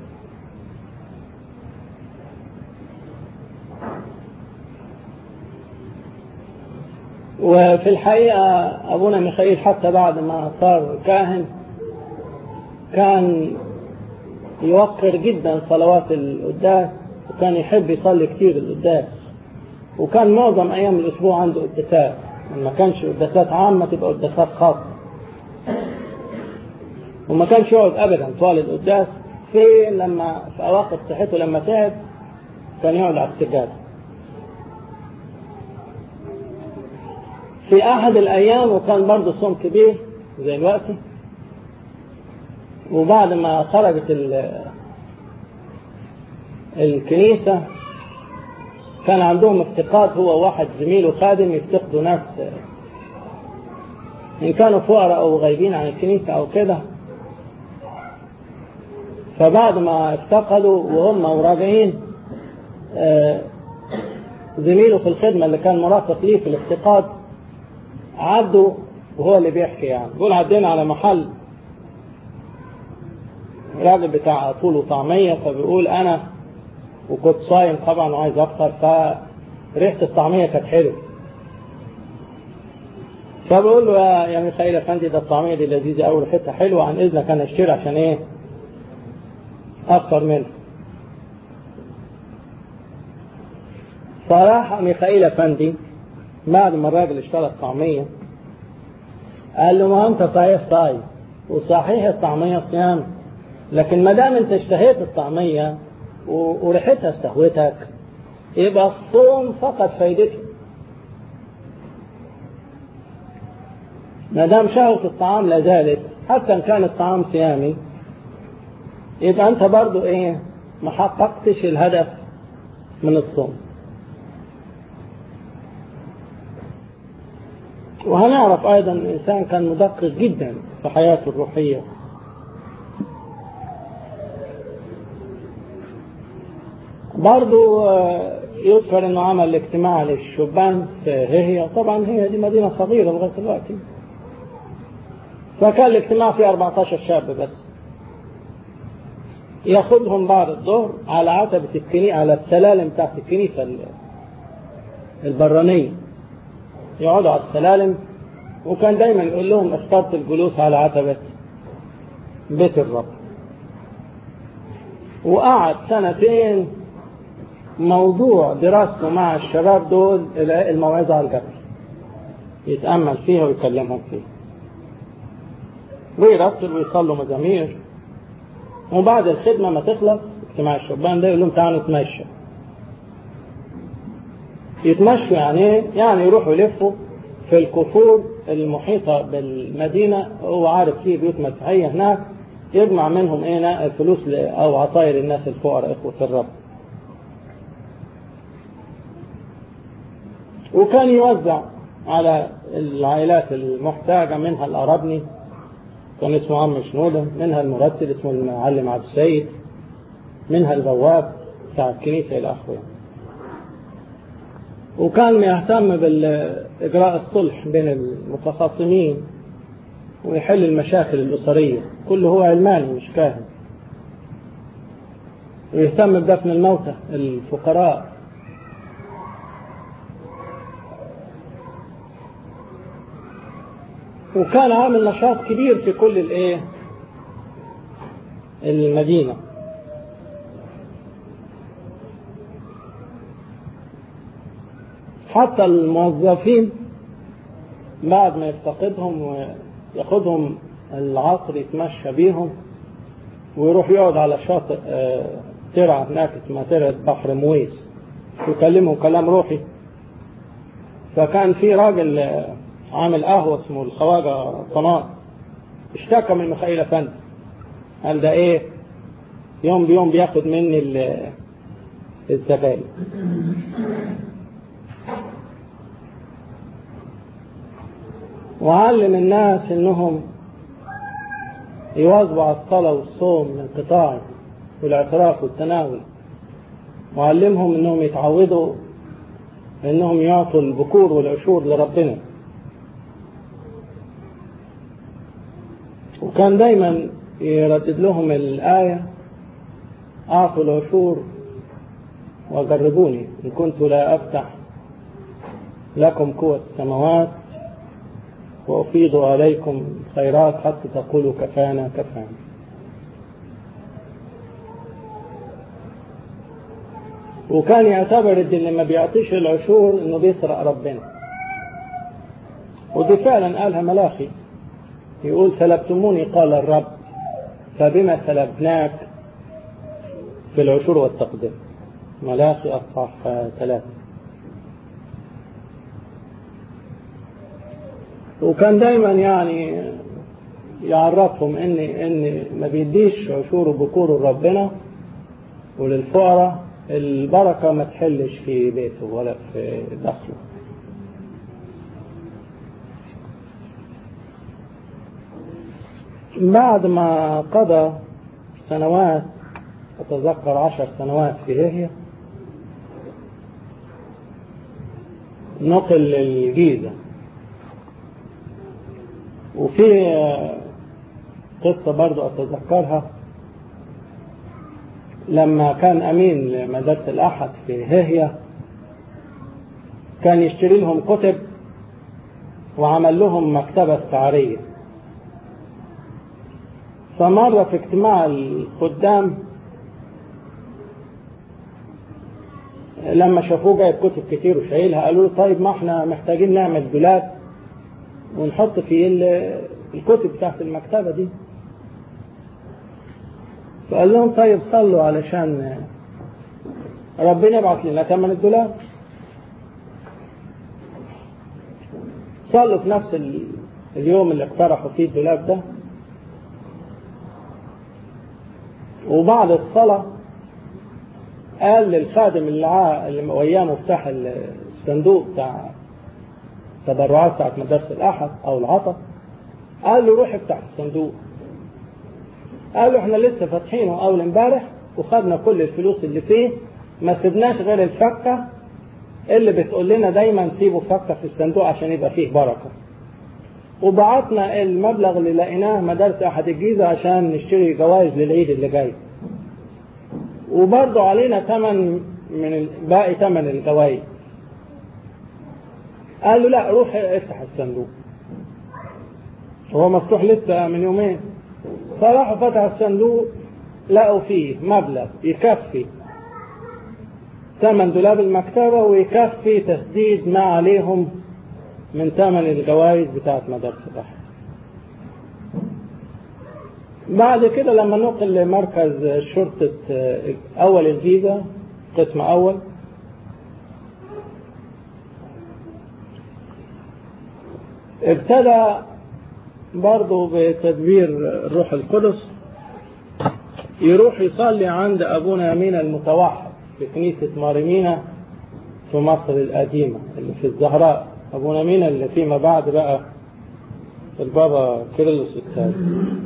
وفي الحقيقة أبونا ميخائيل حتى بعد ما صار كاهن كان يوقر جدا صلوات القداس وكان يحب يصلي كتير القداس وكان معظم أيام الأسبوع عنده قداسات ما كانش قداسات عامة تبقى قداسات خاصة وما كانش يقعد أبدا طوال القداس في لما في أواخر صحته لما تعب كان يقعد على السجادة في أحد الأيام وكان برضه صوم كبير زي الوقت وبعد ما خرجت الكنيسة كان عندهم افتقاد هو واحد زميله خادم يفتقدوا ناس إن كانوا فقراء أو غايبين عن الكنيسة أو كده فبعد ما افتقدوا وهم وراجعين زميله في الخدمة اللي كان مرافق ليه في الافتقاد عدوا وهو اللي بيحكي يعني بيقول عدينا على محل راجل بتاع فول وطعمية فبيقول أنا وكنت صايم طبعا وعايز أفطر فريحة الطعمية كانت حلوة فبقول له يا يا ميخائيل افندي ده الطعمية دي لذيذة أوي ريحتها حلوة عن إذنك أنا أشتري عشان إيه أفطر منها فراح ميخائيل افندي بعد ما الراجل اشترى الطعمية قال له ما أنت صحيح صايم وصحيح الطعمية صيام لكن ما دام أنت اشتهيت الطعمية وريحتها استهوتك يبقى الصوم فقط فايدته ما دام شهوة الطعام لا زالت حتى إن كان الطعام صيامي يبقى أنت برضو إيه ما حققتش الهدف من الصوم وهنعرف أيضا الإنسان كان مدقق جدا في حياته الروحية برضو يذكر انه عمل اجتماع للشبان في هي طبعا هي دي مدينة صغيرة لغاية دلوقتي فكان الاجتماع فيه 14 شاب بس ياخدهم بعد الظهر على عتبة الكنيسة على السلالم بتاعت الكنيسة البرانية يقعدوا على السلالم وكان دايما يقول لهم اخترت الجلوس على عتبة بيت الرب وقعد سنتين موضوع دراسته مع الشباب دول الموعظة على الجبل يتأمل فيها ويكلمهم فيها ويرتل ويصلوا مزامير وبعد الخدمة ما تخلص اجتماع الشبان ده يقول لهم تعالوا نتمشى يتمشوا يعني يعني يروحوا يلفوا في الكفور المحيطة بالمدينة هو عارف فيه بيوت مسيحية هناك يجمع منهم ايه فلوس او عطايا للناس الفقراء اخوة الرب وكان يوزع على العائلات المحتاجة منها الأرابني كان اسمه عم شنودة منها المرتب اسمه المعلم عبد السيد منها البواب بتاع الكنيسة إلى آخره وكان يهتم بإجراء الصلح بين المتخاصمين ويحل المشاكل الأسرية كله هو علماني مش كاهن ويهتم بدفن الموتى الفقراء وكان عامل نشاط كبير في كل الايه المدينه حتى الموظفين بعد ما يفتقدهم وياخدهم العصر يتمشى بيهم ويروح يقعد على شاطئ ترعة هناك اسمها ترعة بحر مويس يكلمهم كلام روحي فكان في راجل عامل قهوة اسمه الخواجة طناس اشتكى من ميخائيل افندي قال ده ايه يوم بيوم بياخد مني الزباين وعلم الناس انهم يواظبوا على الصلاة والصوم الانقطاعي والاعتراف والتناول وعلمهم انهم يتعودوا انهم يعطوا البكور والعشور لربنا وكان دايما يردد لهم الآية أعطوا العشور وجربوني إن كنت لا أفتح لكم قوة السماوات وأفيض عليكم خيرات حتى تقولوا كفانا كفانا وكان يعتبر اللي ما بيعطيش العشور انه بيسرق ربنا ودي فعلا قالها ملاخي يقول سلبتموني قال الرب فبما سلبناك في العشور والتقديم ملاخي أصحاح ثلاثة وكان دايما يعني يعرفهم ان ان ما بيديش عشور وبكور لربنا وللفقراء البركة ما تحلش في بيته ولا في دخله بعد ما قضى سنوات أتذكر عشر سنوات في هي نقل للجيزة وفي قصة برضو أتذكرها لما كان أمين لمدرسة الأحد في هي كان يشتري لهم كتب وعمل لهم مكتبة استعارية فمرة في اجتماع الخدام لما شافوه جايب كتب كتير وشايلها قالوا له طيب ما احنا محتاجين نعمل دولاب ونحط فيه الكتب بتاعت المكتبة دي فقال لهم طيب صلوا علشان ربنا يبعث لنا ثمن الدولاب صلوا في نفس اليوم اللي اقترحوا فيه الدولاب ده وبعد الصلاة قال للخادم اللي عا اللي وياه مفتاح الصندوق بتاع التبرعات بتاعت مدرسة الأحد أو العطا قال له روح افتح الصندوق قال له احنا لسه فاتحينه أول امبارح وخدنا كل الفلوس اللي فيه ما سيبناش غير الفكة اللي بتقول لنا دايما سيبوا فكة في الصندوق عشان يبقى فيه بركة وبعتنا المبلغ اللي لقيناه مدرسة أحد الجيزة عشان نشتري جوائز للعيد اللي جاي وبرضه علينا ثمن من باقي ثمن الجوائز قال له لا روح افتح الصندوق هو مفتوح لسه من يومين فراحوا فتح الصندوق لقوا فيه مبلغ يكفي ثمن دولاب المكتبة ويكفي تسديد ما عليهم من ثمن الجوائز بتاعت مدرسة الأحد بعد كده لما نقل لمركز شرطة أول الجيزة قسم أول ابتدى برضه بتدبير الروح القدس يروح يصلي عند أبونا يمين المتوحد في كنيسة ماريمينا في مصر القديمة اللي في الزهراء أبونا مينا اللي فيما بعد بقى البابا كيرلس الثالث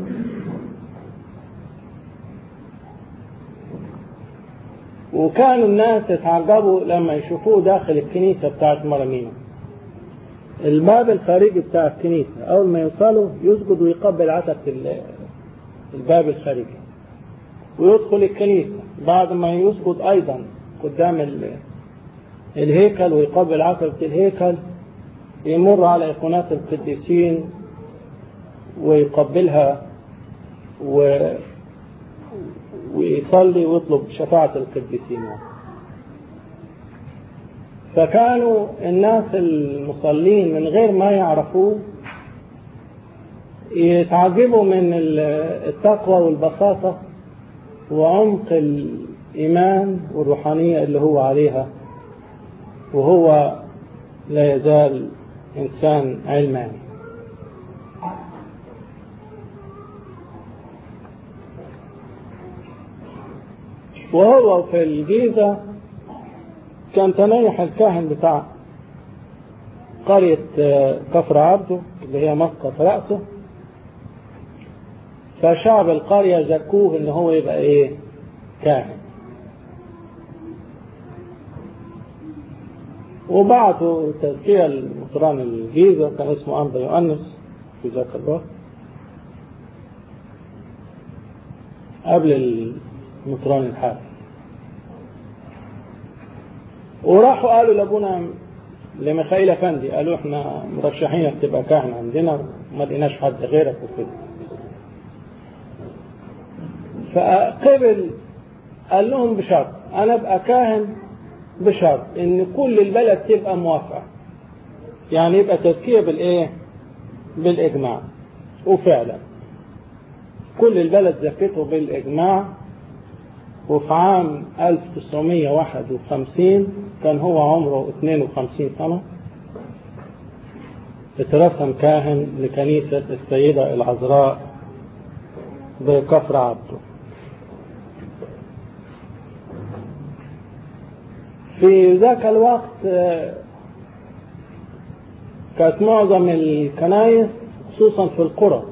وكانوا الناس يتعجبوا لما يشوفوه داخل الكنيسة بتاعت مرامينا الباب الخارجي بتاع الكنيسة أول ما يوصلوا يسجد ويقبل عتبة الباب الخارجي ويدخل الكنيسة بعد ما يسجد أيضا قدام الهيكل ويقبل عتبة الهيكل يمر على ايقونات القديسين ويقبلها و... ويصلي ويطلب شفاعة القديسين فكانوا الناس المصلين من غير ما يعرفوه يتعجبوا من التقوى والبساطة وعمق الإيمان والروحانية اللي هو عليها وهو لا يزال إنسان علماني وهو في الجيزة كان تنيح الكاهن بتاع قرية كفر عبده اللي هي مسقط رأسه فشعب القرية زكوه ان هو يبقى ايه كاهن وبعتوا تزكية لمطران الجيزة كان اسمه أنبا يؤنس في ذاك الوقت قبل المطران الحاكم وراحوا قالوا لابونا لميخائيل افندي قالوا احنا مرشحينك تبقى كاهن عندنا وما لقيناش حد غيرك وكده فقبل قال لهم بشرط انا ابقى كاهن بشرط ان كل البلد تبقى موافقه يعني يبقى تزكيه بالايه بالاجماع وفعلا كل البلد زكته بالاجماع وفي عام 1951 كان هو عمره 52 سنة اترسم كاهن لكنيسة السيدة العذراء بكفر عبده في ذاك الوقت كانت معظم الكنايس خصوصا في القرى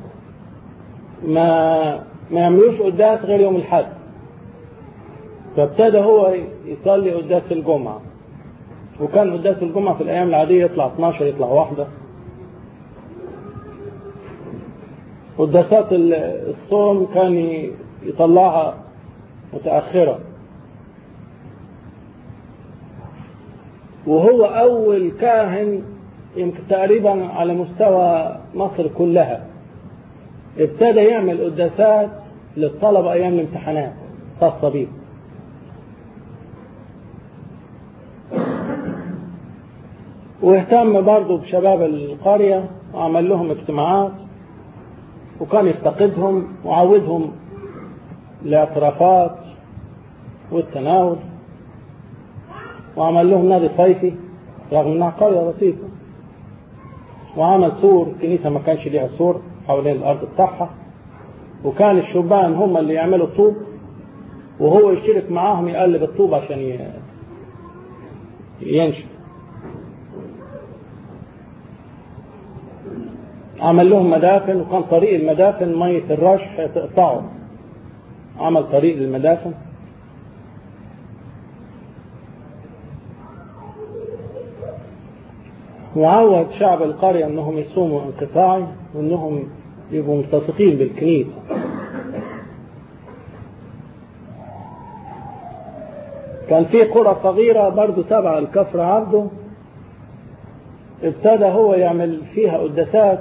ما ما يعملوش قداس غير يوم الحد فابتدى هو يصلي قداس الجمعة وكان قداس الجمعة في الأيام العادية يطلع 12 يطلع واحدة قداسات الصوم كان يطلعها متأخرة وهو أول كاهن يمكن تقريبا على مستوى مصر كلها ابتدى يعمل قداسات للطلبة أيام الامتحانات خاصة بيه واهتم برضه بشباب القرية وعمل لهم اجتماعات وكان يفتقدهم وعودهم الاعترافات والتناول وعمل لهم نادي صيفي رغم انها قرية بسيطة وعمل سور كنيسة ما كانش ليها سور حوالين الأرض بتاعها وكان الشبان هم اللي يعملوا الطوب وهو يشترك معاهم يقلب الطوب عشان ينشف عمل لهم مدافن وكان طريق المدافن مية الرشح تقطعه عمل طريق للمدافن وعود شعب القرية انهم يصوموا انقطاعي وانهم يبقوا ملتصقين بالكنيسة كان في قرى صغيرة برضو تبع الكفر عبده ابتدى هو يعمل فيها قداسات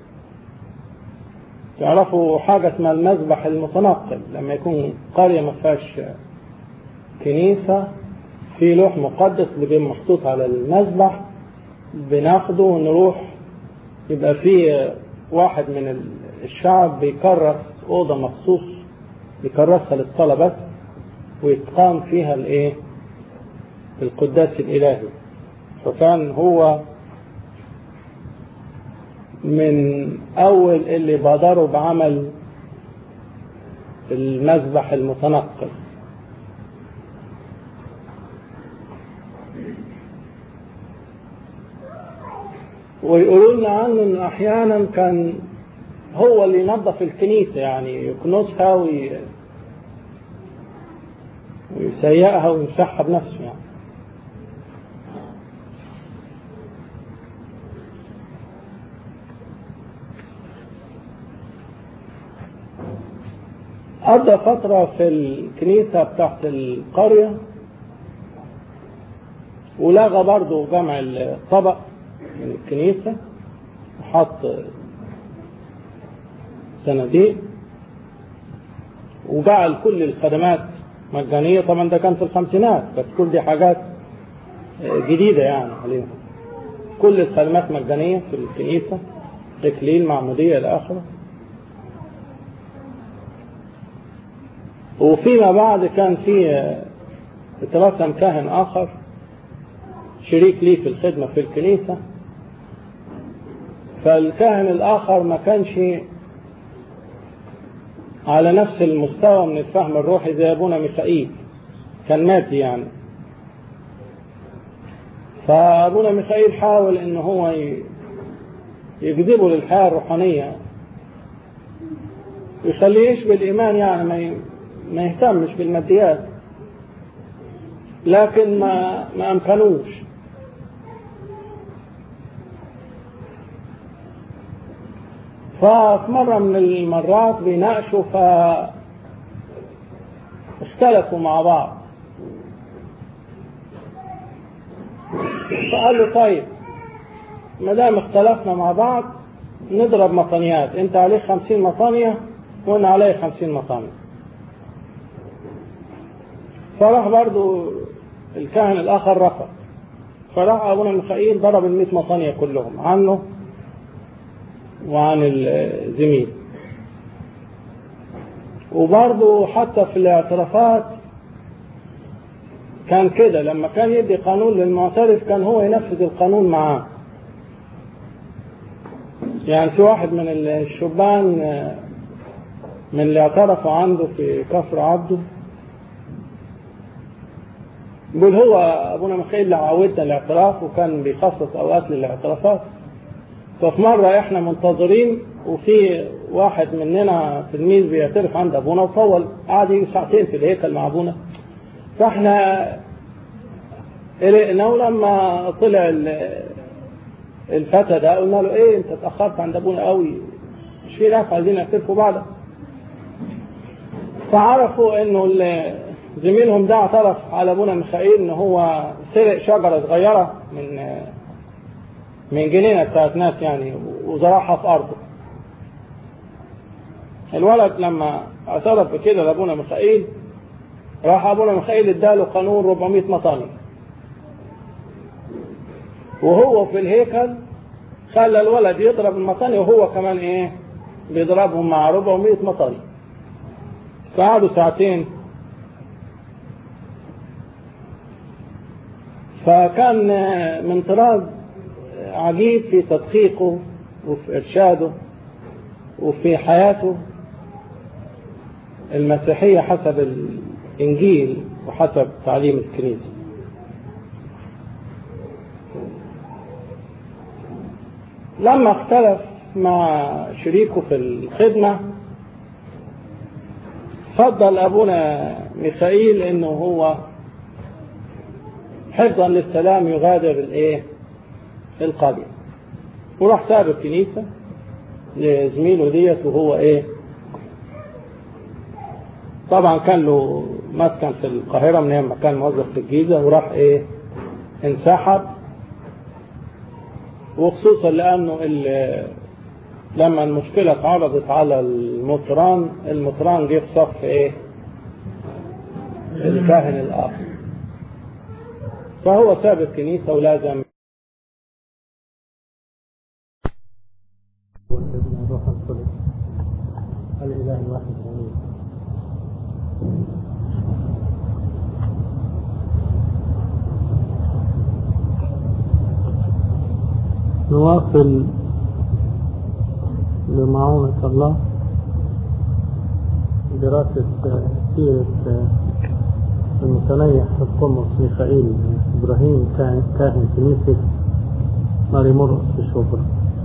تعرفوا حاجة اسمها المذبح المتنقل لما يكون قرية ما فيهاش كنيسة في لوح مقدس اللي بيبقى محطوط على المذبح بناخده ونروح يبقى في واحد من الشعب بيكرس أوضة مخصوص يكرسها للصلاة بس ويتقام فيها الايه القداس الإلهي فكان هو من أول اللي بادروا بعمل المذبح المتنقل ويقولوا لنا عنه انه احيانا كان هو اللي ينظف الكنيسة يعني يكنسها وي... ويسيئها ويمسحها بنفسه يعني قضى فترة في الكنيسة بتاعت القرية ولغى برضه جمع الطبق من الكنيسة وحط صناديق وجعل كل الخدمات مجانية طبعا ده كان في الخمسينات كانت كل دي حاجات جديدة يعني عليهم كل الخدمات مجانية في الكنيسة إكليل معمودية إلى آخره وفيما بعد كان في ترسم كاهن آخر شريك ليه في الخدمة في الكنيسة فالكاهن الآخر ما كانش على نفس المستوى من الفهم الروحي زي أبونا ميخائيل كان مادي يعني فأبونا ميخائيل حاول إن هو يجذبه للحياة الروحانية يخليه يشبه الإيمان يعني ما ما يهتمش بالماديات لكن ما ما أمكنوش ففي مرة من المرات بيناقشوا ف اختلفوا مع بعض فقال له طيب ما دام اختلفنا مع بعض نضرب مطانيات انت عليك خمسين مطانية وانا علي خمسين مطانية فراح برضو الكاهن الاخر رفض فراح ابونا ميخائيل ضرب المئة مطانية كلهم عنه وعن الزميل وبرضه حتى في الاعترافات كان كده لما كان يدي قانون للمعترف كان هو ينفذ القانون معاه يعني في واحد من الشبان من اللي اعترفوا عنده في كفر عبده بيقول هو ابونا ميخائيل اللي عودنا الاعتراف وكان بيخصص اوقات للاعترافات ففي مرة احنا منتظرين وفي واحد مننا تلميذ بيعترف عند ابونا وطول قعد يجي ساعتين في الهيكل مع ابونا فاحنا قلقنا ولما طلع الفتى ده قلنا له ايه انت اتأخرت عند ابونا قوي مش في ناس عايزين يعترفوا بعدك فعرفوا انه زميلهم ده اعترف على ابونا ميخائيل ان هو سرق شجرة صغيرة من من جنينة بتاعت ناس يعني وزرعها في أرضه الولد لما اعترف بكده لأبونا ميخائيل راح أبونا ميخائيل اداله قانون 400 مطاني وهو في الهيكل خلى الولد يضرب المطاني وهو كمان ايه بيضربهم مع 400 مطاني فقعدوا ساعتين فكان من طراز عجيب في تدقيقه وفي إرشاده وفي حياته المسيحية حسب الإنجيل وحسب تعليم الكنيسة لما اختلف مع شريكه في الخدمة فضل أبونا ميخائيل إنه هو حفظا للسلام يغادر الإيه القرية وراح ساب الكنيسة لزميله ديت وهو ايه طبعا كان له مسكن في القاهرة من ايام ما كان موظف في الجيزة وراح ايه انسحب وخصوصا لانه لما المشكلة اتعرضت على المطران المطران جه في صف ايه الكاهن الاخر فهو ساب الكنيسة ولازم الروح القدس الإله الواحد الأمين نواصل بمعونة الله دراسة سيرة المتنيح القمص ميخائيل إبراهيم كاهن كنيسة ماري مرقس في شبرا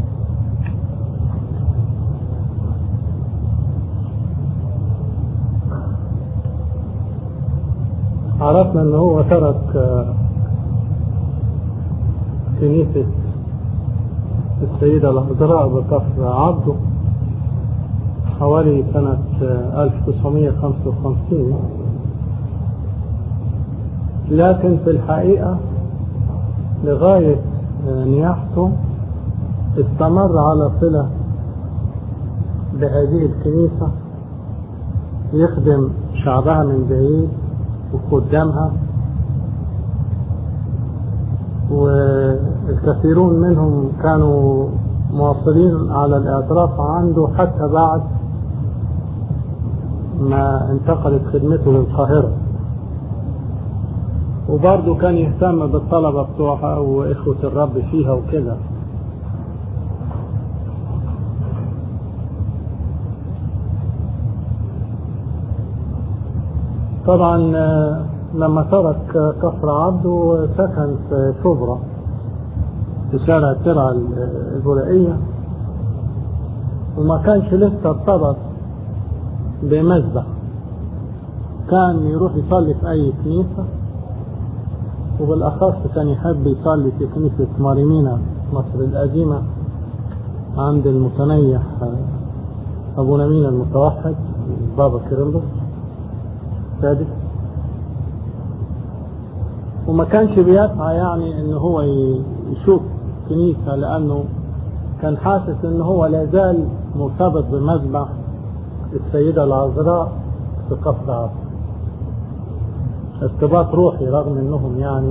عرفنا ان هو ترك آه، كنيسة السيدة العذراء بكفر عبده حوالي سنة آه، 1955 لكن في الحقيقة لغاية آه، نياحته استمر على صلة بهذه الكنيسة يخدم شعبها من بعيد وخدامها والكثيرون منهم كانوا مواصلين على الاعتراف عنده حتى بعد ما انتقلت خدمته للقاهرة وبرضه كان يهتم بالطلبة بتوعها وإخوة الرب فيها وكده طبعا آه، لما ترك آه، كفر عبده سكن في شبرا في شارع الترعة البولائية وما كانش لسه ارتبط بمذبح كان يروح يصلي في أي كنيسة وبالأخص كان يحب يصلي في كنيسة ماريمينا مصر القديمة عند المتنيح آه، أبو نمين المتوحد بابا كيرلس السادس وما كانش بيسعى يعني ان هو ي- يشوف كنيسة لانه كان حاسس ان هو لا زال مرتبط بمذبح السيدة العذراء في قصر عبد ارتباط روحي رغم انهم يعني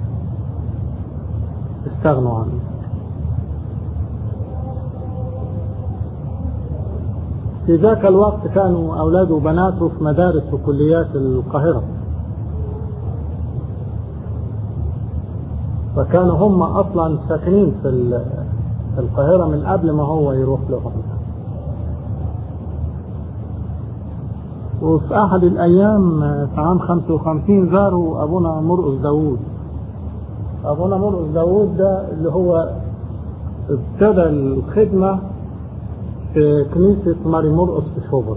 استغنوا عنه في ذاك الوقت كانوا أولاده وبناته في مدارس وكليات القاهرة فكانوا هم أصلا ساكنين في ال- في القاهرة من قبل ما هو يروح لهم وفي أحد الأيام في عام 55 زاروا أبونا مرقس داوود أبونا مرقس داوود ده اللي هو ابتدى الخدمة في كنيسة ماري مرقس في شبرا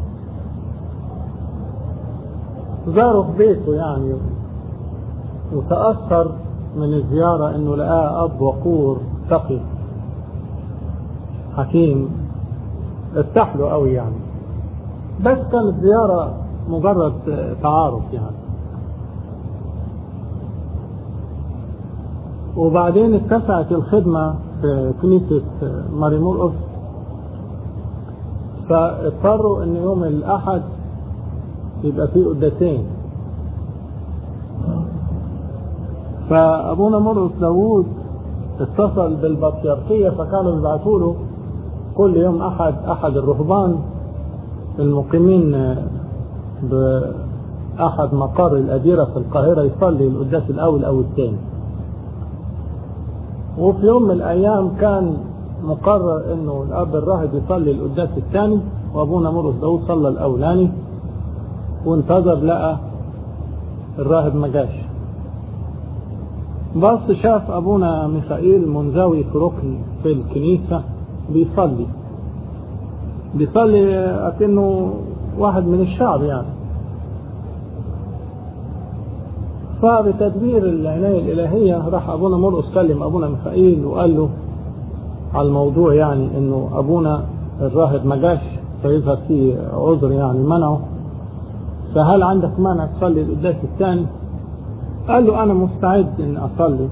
زاره في بيته يعني وتأثر من الزيارة انه لقاه اب وقور تقي حكيم ارتاح له قوي يعني بس كانت زيارة مجرد تعارف يعني وبعدين اتسعت الخدمة في كنيسة ماري مرقس فاضطروا ان يوم الاحد يبقى فيه قداسين فابونا مرقس داوود اتصل بالبطريركية فكانوا يبعثوا له كل يوم احد احد الرهبان المقيمين باحد مقر الاديرة في القاهرة يصلي القداس الاول او الثاني وفي يوم من الايام كان مقرر انه الاب الراهب يصلي القداس الثاني وابونا مرقس داوود صلى الاولاني وانتظر لقى الراهب ما جاش بص شاف ابونا ميخائيل منزوي في ركن في الكنيسة بيصلي بيصلي اكنه واحد من الشعب يعني فبتدبير العناية الإلهية راح أبونا مرقس كلم أبونا ميخائيل وقال له على الموضوع يعني انه ابونا الراهب ما جاش فيظهر فيه عذر يعني منعه فهل عندك مانع تصلي القداس الثاني؟ قال له انا مستعد ان اصلي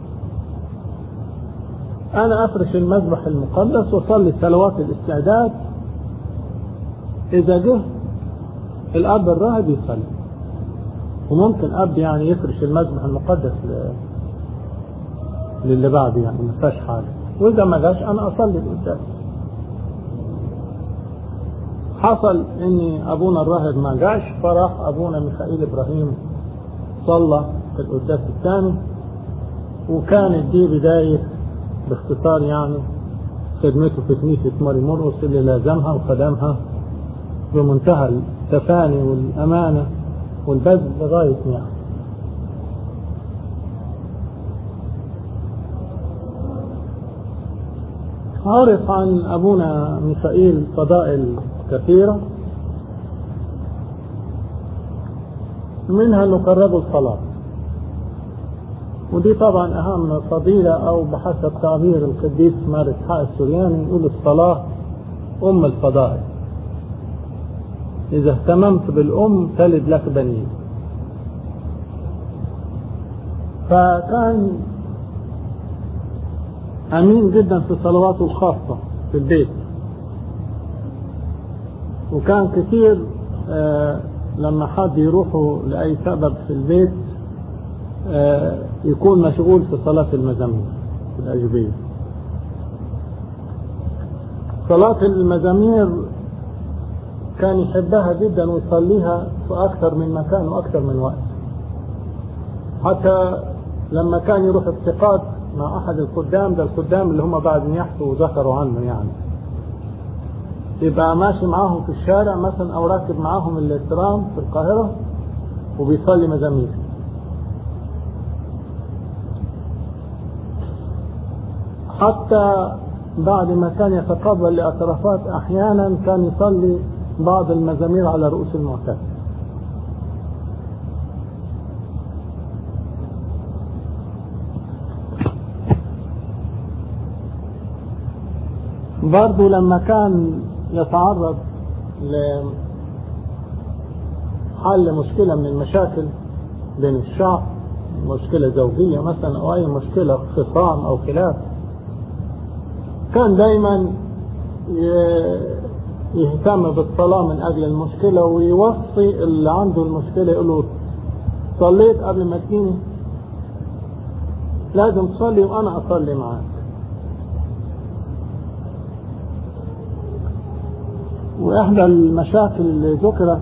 انا افرش المذبح المقدس واصلي صلوات الاستعداد اذا جه الاب الراهب يصلي وممكن اب يعني يفرش المذبح المقدس ل... للي بعده يعني ما فيهاش حاجه واذا ما جاش انا اصلي القداس حصل ان ابونا الراهب ما جاش فراح ابونا ميخائيل ابراهيم صلى في القداس الثاني وكانت دي بداية باختصار يعني خدمته في كنيسة ماري مرقس اللي لازمها وخدمها بمنتهى التفاني والأمانة والبذل لغاية يعني عرف عن أبونا ميخائيل فضائل كثيرة منها أنه قربوا الصلاة ودي طبعا أهم فضيلة أو بحسب تعبير القديس مار إسحاق السورياني يقول الصلاة أم الفضائل إذا اهتممت بالأم تلد لك بنين فكان أمين جدا في صلواته الخاصة في البيت وكان كثير آه لما حد يروحوا لأي سبب في البيت آه يكون مشغول في صلاة المزامير في الأجبية صلاة المزامير كان يحبها جدا ويصليها في أكثر من مكان وأكثر من وقت حتى لما كان يروح افتقاد مع أحد القدام ده القدام اللي هم بعد يحكوا وذكروا عنه يعني يبقى ماشي معاهم في الشارع مثلا أو راكب معاهم الترام في القاهرة وبيصلي مزامير حتى بعد ما كان يتقابل لاعترافات أحيانا كان يصلي بعض المزامير على رؤوس المعتاد برضه لما كان يتعرض لحل مشكلة من المشاكل بين الشعب مشكلة زوجية مثلا أو أي مشكلة خصام أو خلاف كان دايما يهتم بالصلاة من أجل المشكلة ويوصي اللي عنده المشكلة يقول له صليت قبل ما تجيني لازم تصلي وأنا أصلي معاك وإحدى المشاكل اللي ذكرت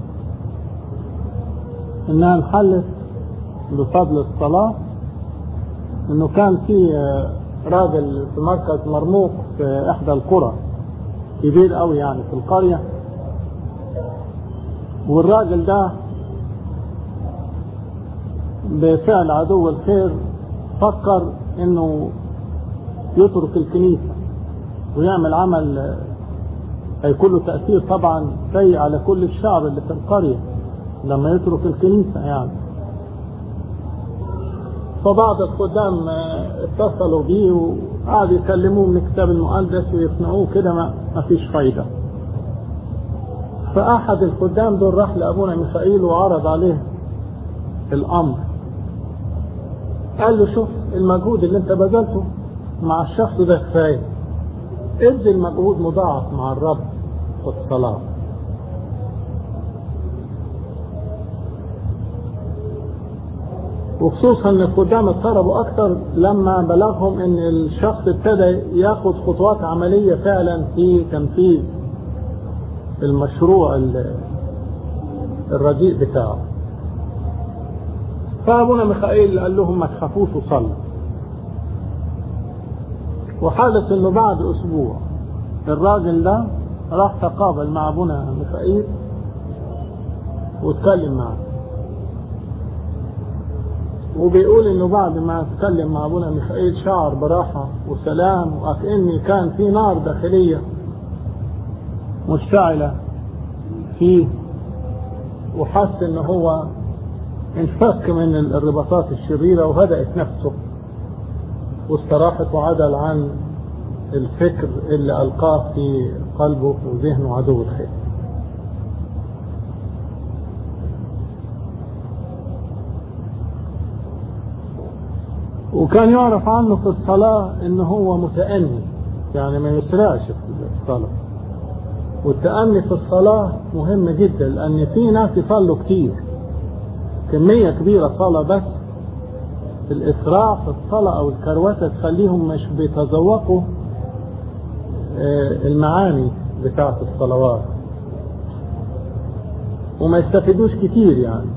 إنها انحلت بفضل الصلاة إنه كان في راجل في مركز مرموق في إحدى القرى كبير قوي يعني في القرية والراجل ده بفعل عدو الخير فكر انه يترك الكنيسة ويعمل عمل هيكون له تأثير طبعا سيء على كل الشعب اللي في القرية لما يترك الكنيسة يعني فبعض الخدام اتصلوا بيه وقعدوا يكلموه من الكتاب المقدس ويقنعوه كده ما فيش فايدة فأحد الخدام دول راح لأبونا ميخائيل وعرض عليه الأمر قال له شوف المجهود اللي انت بذلته مع الشخص ده كفاية ادي المجهود مضاعف مع الرب والصلاة وخصوصا ان الخدام اضطربوا اكتر لما بلغهم ان الشخص ابتدى ياخد خطوات عملية فعلا في تنفيذ المشروع الرديء بتاعه فابونا ميخائيل قال لهم ما تخافوش وصلوا وحدث انه بعد اسبوع الراجل ده راح تقابل مع ابونا ميخائيل واتكلم معه وبيقول انه بعد ما اتكلم مع ابونا ميخائيل شعر براحة وسلام وكأن كان في نار داخلية مشتعلة فيه وحس ان هو انفك من الرباطات الشريرة وهدأت نفسه واستراحت وعدل عن الفكر اللي ألقاه في قلبه وذهنه عدو الخير وكان يعرف عنه في الصلاة ان هو متأني يعني ما يسرعش في الصلاة والتأني في الصلاة مهم جدا لأن في ناس يصلوا كتير كمية كبيرة صلاة بس الإسراع في الصلاة أو الكروتة تخليهم مش بيتذوقوا المعاني بتاعة الصلوات وما يستفيدوش كتير يعني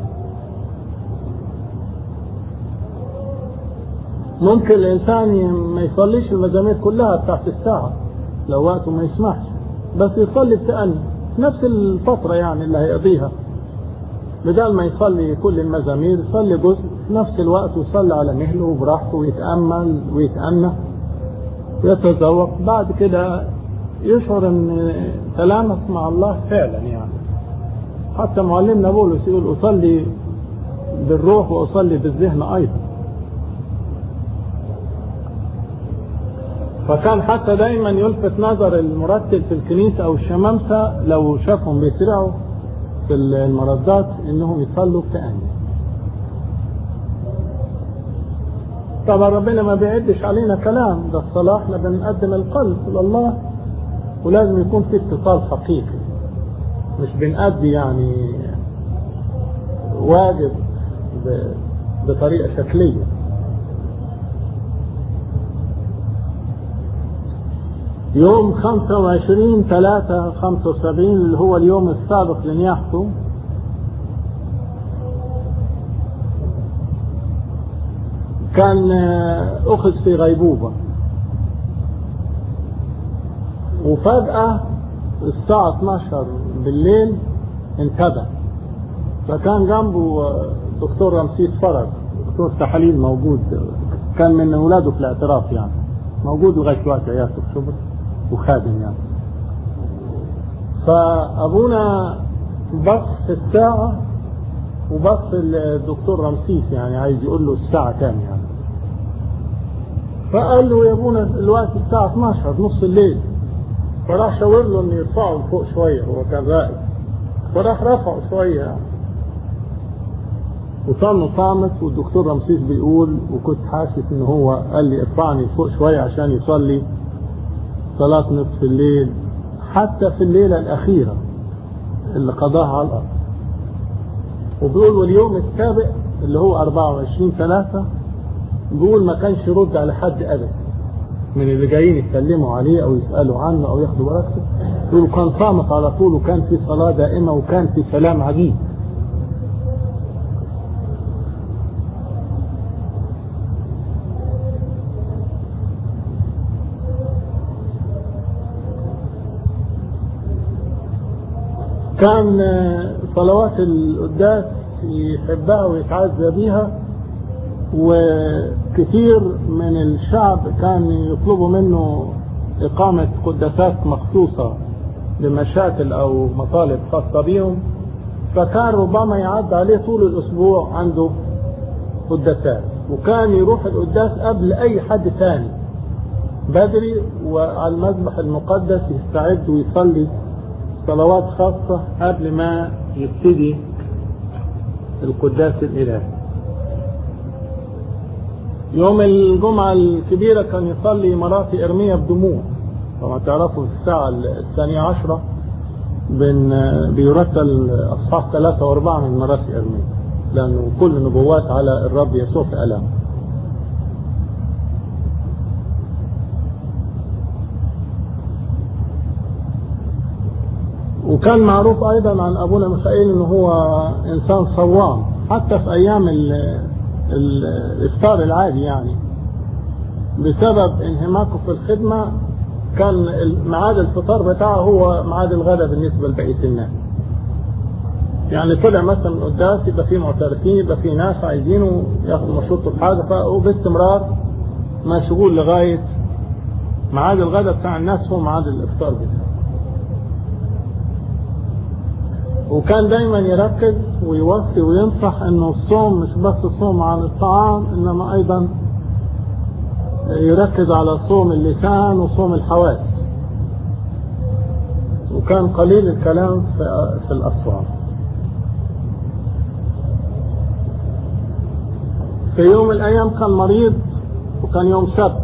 ممكن الإنسان ما يصليش المزامير كلها بتاعت الساعة لو وقته ما يسمحش بس يصلي بتأني نفس الفترة يعني اللي هيقضيها بدل ما يصلي كل المزامير يصلي جزء في نفس الوقت ويصلي على مهله وبراحته ويتأمل ويتأنى يتذوق بعد كده يشعر ان تلامس مع الله فعلا يعني حتى معلمنا بولس يقول اصلي بالروح واصلي بالذهن ايضا فكان حتى دايما يلفت نظر المرتب في الكنيسة او الشمامسة لو شافهم بيسرعوا في المردات انهم يصلوا بتأني طبعا ربنا ما بيعدش علينا كلام ده الصلاة احنا بنقدم القلب لله ولازم يكون في اتصال حقيقي مش بنأدي يعني واجب بطريقة شكلية يوم 25 3 75 اللي هو اليوم السابق لنياحته كان أخذ في غيبوبة وفجأة الساعة 12 بالليل انتبه فكان جنبه دكتور رمسيس فرج دكتور تحاليل موجود كان من اولاده في الاعتراف يعني موجود لغايه وقت عيادته في شبرا وخادم يعني فابونا بص في الساعه وبص الدكتور رمسيس يعني عايز يقول له الساعه كام يعني فقال له يا ابونا الوقت الساعه 12 نص الليل فراح شاور له انه يرفعه لفوق شويه هو كان راقد فراح رفعه شويه يعني وصار صامت والدكتور رمسيس بيقول وكنت حاسس ان هو قال لي ارفعني فوق شويه عشان يصلي صلاه نصف الليل حتى في الليله الاخيره اللي قضاها على الارض وبيقول واليوم السابق اللي هو 24 3 بيقول ما كانش يرد على حد ابدا من اللي جايين يسلموا عليه او يسالوا عنه او ياخدوا بركته يقول كان صامت على طول وكان في صلاه دائمه وكان في سلام عجيب كان صلوات القداس يحبها ويتعزى بيها وكثير من الشعب كان يطلبوا منه إقامة قداسات مخصوصة لمشاكل أو مطالب خاصة بهم فكان ربما يعد عليه طول الأسبوع عنده قداسات وكان يروح القداس قبل أي حد ثاني بدري وعلى المذبح المقدس يستعد ويصلي صلوات خاصة قبل ما يبتدي القداس الإلهي يوم الجمعة الكبيرة كان يصلي مراتي إرمية بدموع طبعا تعرفوا في الساعة الثانية عشرة بين بيرتل أصحاح ثلاثة وأربعة من مراتي إرمية لأنه كل نبوات على الرب يسوع في ألام وكان معروف ايضا عن ابونا ميخائيل انه هو انسان صوام حتى في ايام الافطار العادي يعني بسبب انهماكه في الخدمة كان ميعاد الفطار بتاعه هو ميعاد الغداء بالنسبة لبقية الناس يعني طلع مثلا من قداس يبقى في معترفين يبقى في ناس عايزينه ياخدوا مشروطه في حاجة فهو باستمرار مشغول لغاية ميعاد الغداء بتاع الناس هو ميعاد الافطار بتاعه وكان دايما يركز ويوصي وينصح انه الصوم مش بس صوم عن الطعام انما ايضا يركز على صوم اللسان وصوم الحواس وكان قليل الكلام في, في الأصوات في يوم من الأيام كان مريض وكان يوم سبت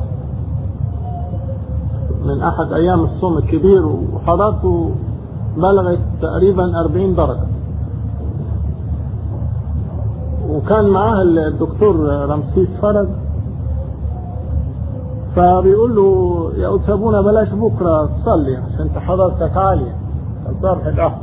من أحد أيام الصوم الكبير وحرارته بلغت تقريبا 40 درجة وكان معاه الدكتور رمسيس فرج فبيقول له يا أتسابونا بلاش بكرة تصلي عشان انت حضرتك عالية الصبح الأحد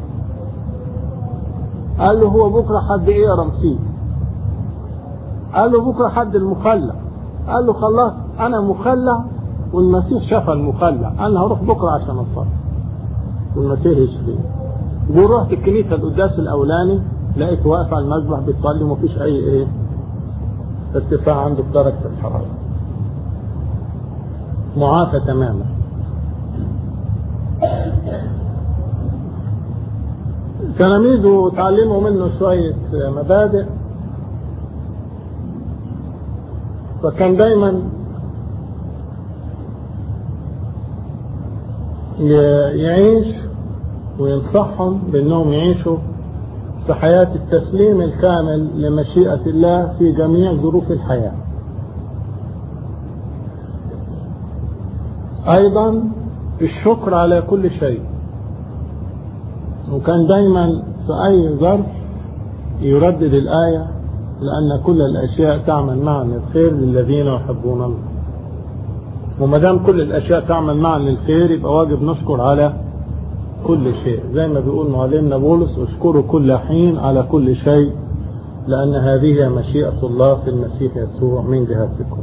قال له هو بكرة حد ايه يا رمسيس قال له بكرة حد المخلع قال له خلاص انا مخلع والمسيح شفى المخلع انا هروح بكرة عشان اصلي والمسيح يشفي ورحت الكنيسة القداس الاولاني لقيت واقف على المذبح بيصلي ومفيش اي ايه ارتفاع عنده في درجة الحرارة معافى تماما تلاميذه تعلموا منه شوية مبادئ فكان دايما يعيش وينصحهم بأنهم يعيشوا في حياة التسليم الكامل لمشيئة الله في جميع ظروف الحياة أيضا الشكر على كل شيء وكان دايما في أي ظرف يردد الآية لأن كل الأشياء تعمل معا للخير للذين يحبون الله وما دام كل الأشياء تعمل معا للخير يبقى واجب نشكر على كل شيء زي ما بيقول معلمنا بولس اشكروا كل حين على كل شيء لأن هذه مشيئة الله في المسيح يسوع من جهتكم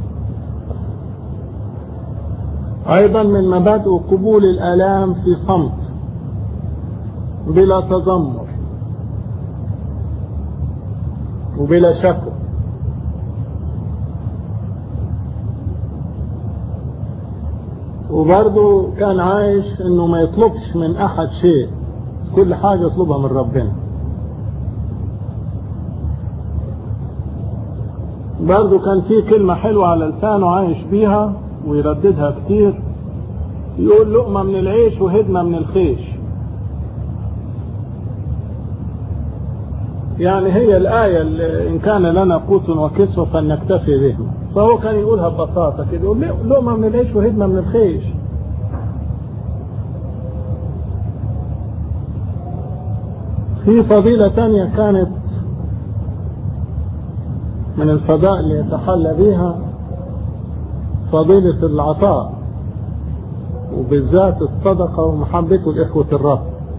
أيضا من مبادئ قبول الآلام في صمت بلا تذمر وبلا شكوى وبرضه كان عايش انه ما يطلبش من احد شيء كل حاجة يطلبها من ربنا برضه كان في كلمة حلوة على لسانه عايش بيها ويرددها كتير يقول لقمة من العيش وهدمة من الخيش يعني هي الآية اللي إن كان لنا قوت وكسوة فلنكتفي به فهو كان يقولها ببساطة كده يقول لقمة من العيش وهدمة من الخيش في فضيلة تانية كانت من الفضاء اللي يتحلى بها فضيلة العطاء وبالذات الصدقة ومحبته لإخوة الرب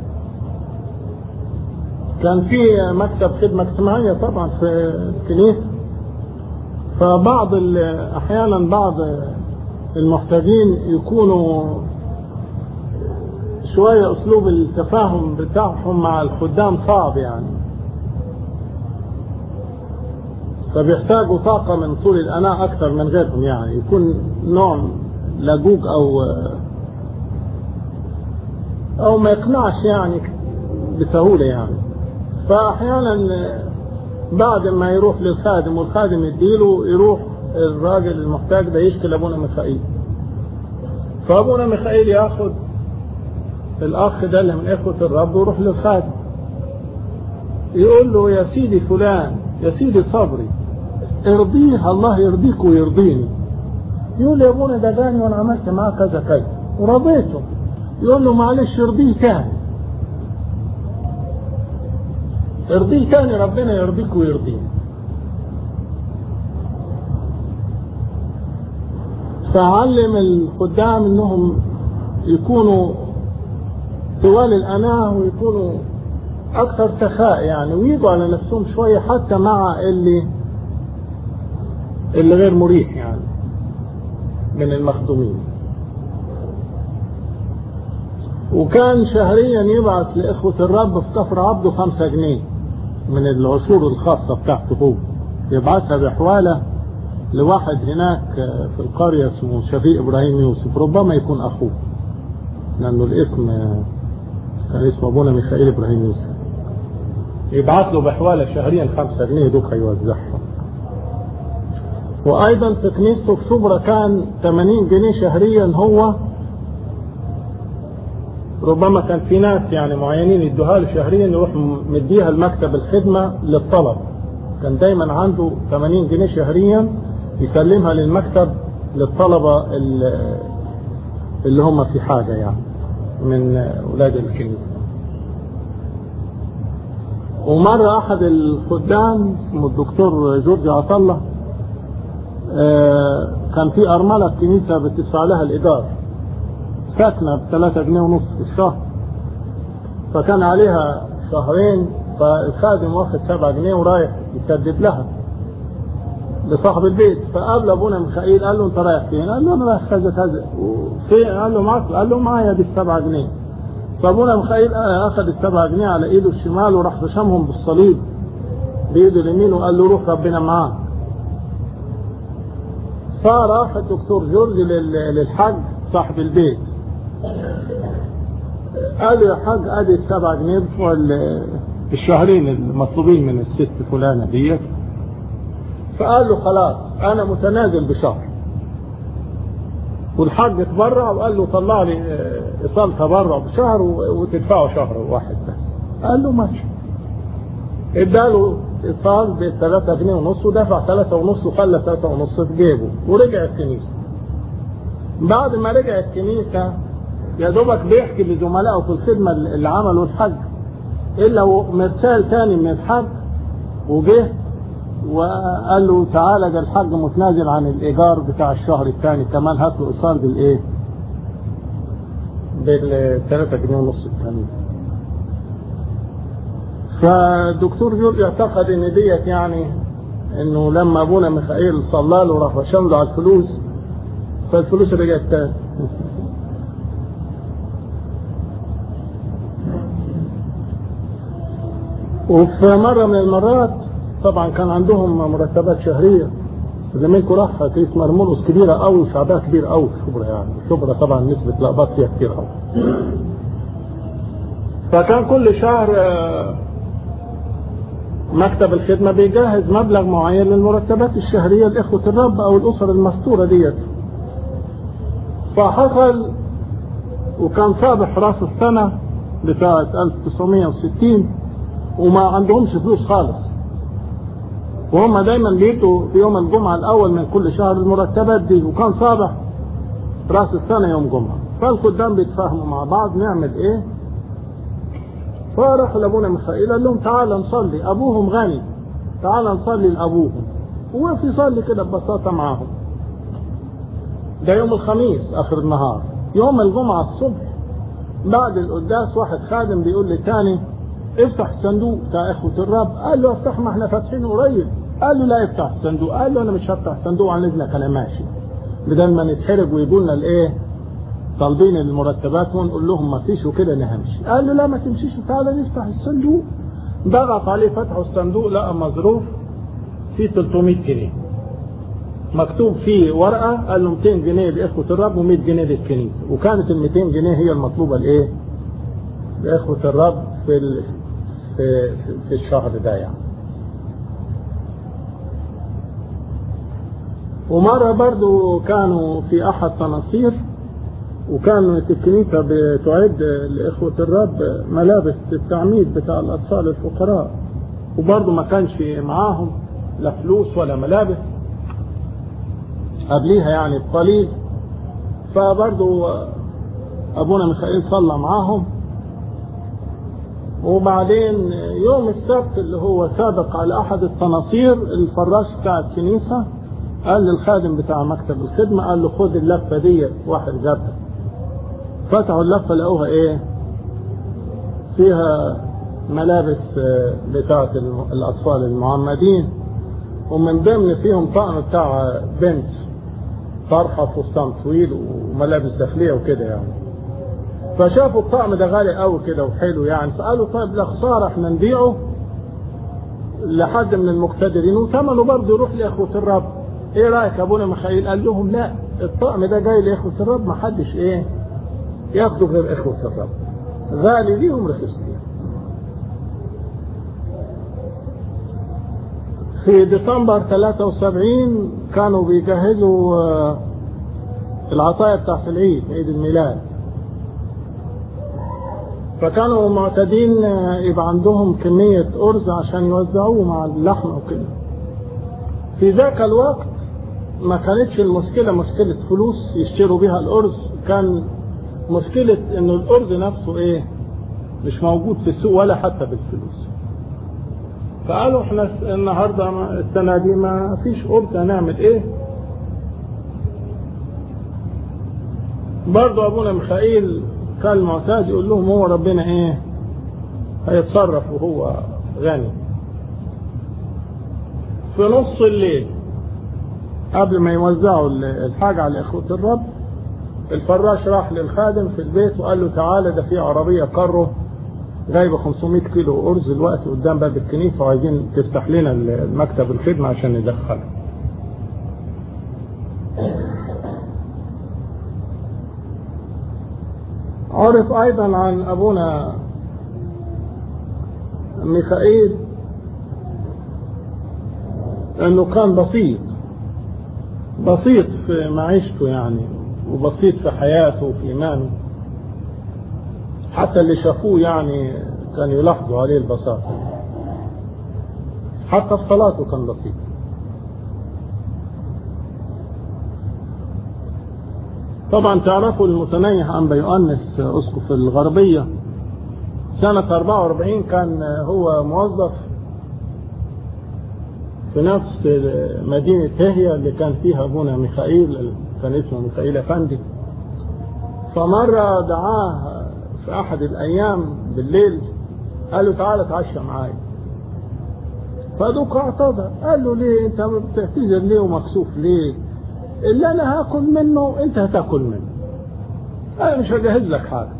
كان في مكتب خدمة اجتماعية طبعا في الكنيسة فبعض أحيانا بعض المحتاجين يكونوا شوية أسلوب التفاهم بتاعهم مع الخدام صعب يعني فبيحتاجوا طاقة من طول الأناء أكثر من غيرهم يعني يكون نوع لجوج أو أو ما يقنعش يعني بسهولة يعني فأحيانا بعد ما يروح للخادم والخادم يديله يروح الراجل المحتاج ده يشكي لأبونا ميخائيل فأبونا ميخائيل ياخد الأخ ده اللي من إخوة الرب ويروح للخادم يقول له يا سيدي فلان يا سيدي صبري ارضيه الله يرضيك ويرضيني يقول لي يا ابونا ده جاني وانا عملت معاه كذا كذا ورضيته يقول له معلش ارضيه تاني ارضيه تاني ربنا يرضيك ويرضيني فعلم الخدام انهم يكونوا طوال الاناه ويكونوا اكثر سخاء يعني ويجوا على نفسهم شويه حتى مع اللي اللي غير مريح يعني من المخدومين وكان شهريا يبعث لإخوة الرب في كفر عبده خمسة جنيه من العشور الخاصة بتاعته هو يبعثها بحوالة لواحد هناك في القرية اسمه شفيق إبراهيم يوسف ربما يكون أخوه لأنه الاسم كان اسمه أبونا ميخائيل إبراهيم يوسف يبعث له بحوالة شهريا خمسة جنيه دوك يوزعهم وأيضا في كنيسته في شبرا كان 80 جنيه شهريا هو ربما كان في ناس يعني معينين يدوها له شهريا يروح مديها المكتب الخدمة للطلب كان دايما عنده 80 جنيه شهريا يسلمها للمكتب للطلبة اللي هم في حاجة يعني من أولاد الكنيسة ومرة أحد الخدام اسمه الدكتور جورج عطلة كان في أرملة الكنيسة بتدفع لها الإيجار ساكنة بثلاثة جنيه ونص في الشهر فكان عليها شهرين فالخادم واخد سبعة جنيه ورايح يسدد لها لصاحب البيت فقابل ابونا ميخائيل قال له انت رايح فين؟ قال له انا رايح كذا كذا وفين؟ قال له معك قال له معايا دي السبعة جنيه فابونا ميخائيل اخذ السبعة جنيه على ايده الشمال وراح رشمهم بالصليب بايده اليمين وقال له روح ربنا معاك فراح الدكتور جورج لل- للحاج صاحب البيت قال له يا حاج ادي السبع جنيه بتوع ال- الشهرين المطلوبين من الست فلانه ديت فقال له خلاص انا متنازل بشهر والحاج اتبرع وقال له طلع لي آه، ايصال تبرع بشهر و- وتدفعه شهر واحد بس قال له ماشي اداله ايصال ب 3 جنيه ونص ودفع 3 ونص وخلى 3 ونص في جيبه ورجع الكنيسه بعد ما رجع الكنيسه يا دوبك بيحكي لزملائه في الخدمه اللي عملوا الحج الا ومرسال تاني من الحج وجه وقال له تعالى ده الحاج متنازل عن الايجار بتاع الشهر الثاني كمان هات له ايصال بالايه؟ بال 3 جنيه ونص الثاني فالدكتور جورج اعتقد ان ديت يعني انه لما ابونا ميخائيل صلى له راح رشم له على الفلوس فالفلوس رجعت تاني وفي مرة من المرات طبعا كان عندهم مرتبات شهرية زميلكم راح كيس مرمرقص كبيرة قوي وشعبها كبير قوي في شبرا يعني شبرا طبعا نسبة لقبات فيها كتير قوي فكان كل شهر آه، مكتب الخدمة بيجهز مبلغ معين للمرتبات الشهرية لإخوة الرب أو الأسر المستورة ديت فحصل وكان صابح راس السنة بتاعة 1960 وما عندهمش فلوس خالص وهم دايما بيدوا في يوم الجمعة الأول من كل شهر المرتبات دي وكان صابح راس السنة يوم جمعة فالخدام بيتفاهموا مع بعض نعمل ايه فراح لابونا ميخائيل قال لهم تعالى نصلي ابوهم غني تعالى نصلي لابوهم وقف يصلي كده ببساطة معاهم ده يوم الخميس اخر النهار يوم الجمعة الصبح بعد القداس واحد خادم بيقول للتاني افتح الصندوق بتاع اخوة الرب قال له افتح ما احنا فاتحين قريب قال له لا افتح الصندوق قال له انا مش هفتح الصندوق عن اذنك انا ماشي بدل ما نتحرج ويجوا لنا الايه طالبين المرتبات ونقول لهم ما فيش وكده نهمشي قال له لا ما تمشيش تعالى نفتح الصندوق ضغط عليه فتحوا الصندوق لقى مظروف فيه 300 جنيه مكتوب فيه ورقه قال له 200 جنيه لاخوه الرب و100 جنيه للكنيسه وكانت ال 200 جنيه هي المطلوبه لايه؟ لاخوه الرب في ال... في في الشهر ده يعني. ومره برضو كانوا في احد تناصير وكانت الكنيسه بتعد لاخوه الرب ملابس التعميد بتاع الاطفال الفقراء وبرضو ما كانش معاهم لا فلوس ولا ملابس قبليها يعني بقليل فبرضو ابونا ميخائيل صلى معاهم وبعدين يوم السبت اللي هو سابق على احد التناصير الفراش بتاع الكنيسه قال للخادم بتاع مكتب الخدمه قال له خد اللفه دي واحد جابها فتحوا اللفه لقوها ايه؟ فيها ملابس بتاعه الاطفال المعمدين ومن ضمن فيهم طقم بتاع بنت طرحه فستان طويل وملابس داخليه وكده يعني فشافوا الطقم ده غالي قوي كده وحلو يعني فقالوا طيب لا خساره احنا نبيعه لحد من المقتدرين وثمنه برضه يروح لاخوه الرب ايه رايك يا ابونا ميخائيل قال لهم لا الطقم ده جاي لاخوه الرب ما حدش ايه ياخده غير اخوه الرب غالي ليهم رخيص ليهم في ديسمبر 73 كانوا بيجهزوا العطايا بتاعت العيد عيد الميلاد فكانوا معتادين يبقى عندهم كمية أرز عشان يوزعوه مع اللحمة وكده في ذاك الوقت ما كانتش المشكلة مشكلة فلوس يشتروا بيها الأرز كان مشكلة إنه الأرز نفسه إيه مش موجود في السوق ولا حتى بالفلوس فقالوا احنا النهاردة السنة دي ما فيش أرز هنعمل إيه برضو أبونا ميخائيل كان المعتاد يقول لهم هو ربنا ايه هيتصرف وهو غني في نص الليل قبل ما يوزعوا الحاجة على إخوة الرب الفراش راح للخادم في البيت وقال له تعالى ده في عربية كارو جايبة 500 كيلو أرز دلوقتي قدام باب الكنيسة وعايزين تفتح لنا المكتب الخدمة عشان ندخلها عرف أيضا عن أبونا ميخائيل أنه كان بسيط بسيط في معيشته يعني وبسيط في حياته وفي إيمانه حتى اللي شافوه يعني كانوا يلاحظوا عليه البساطة حتى في صلاته كان بسيط طبعا تعرفوا المتنيح أنبا يؤنس أسقف الغربية سنة 44 كان هو موظف في نفس مدينة هي اللي كان فيها أبونا ميخائيل كان اسمه ميخائيل أفندي فمرة دعاه في أحد الأيام بالليل قال له تعالى اتعشى معايا فدوك اعتذر قال له ليه انت بتعتذر ليه ومكسوف ليه اللي انا هاكل منه انت هتاكل منه انا مش هجهز لك حاجه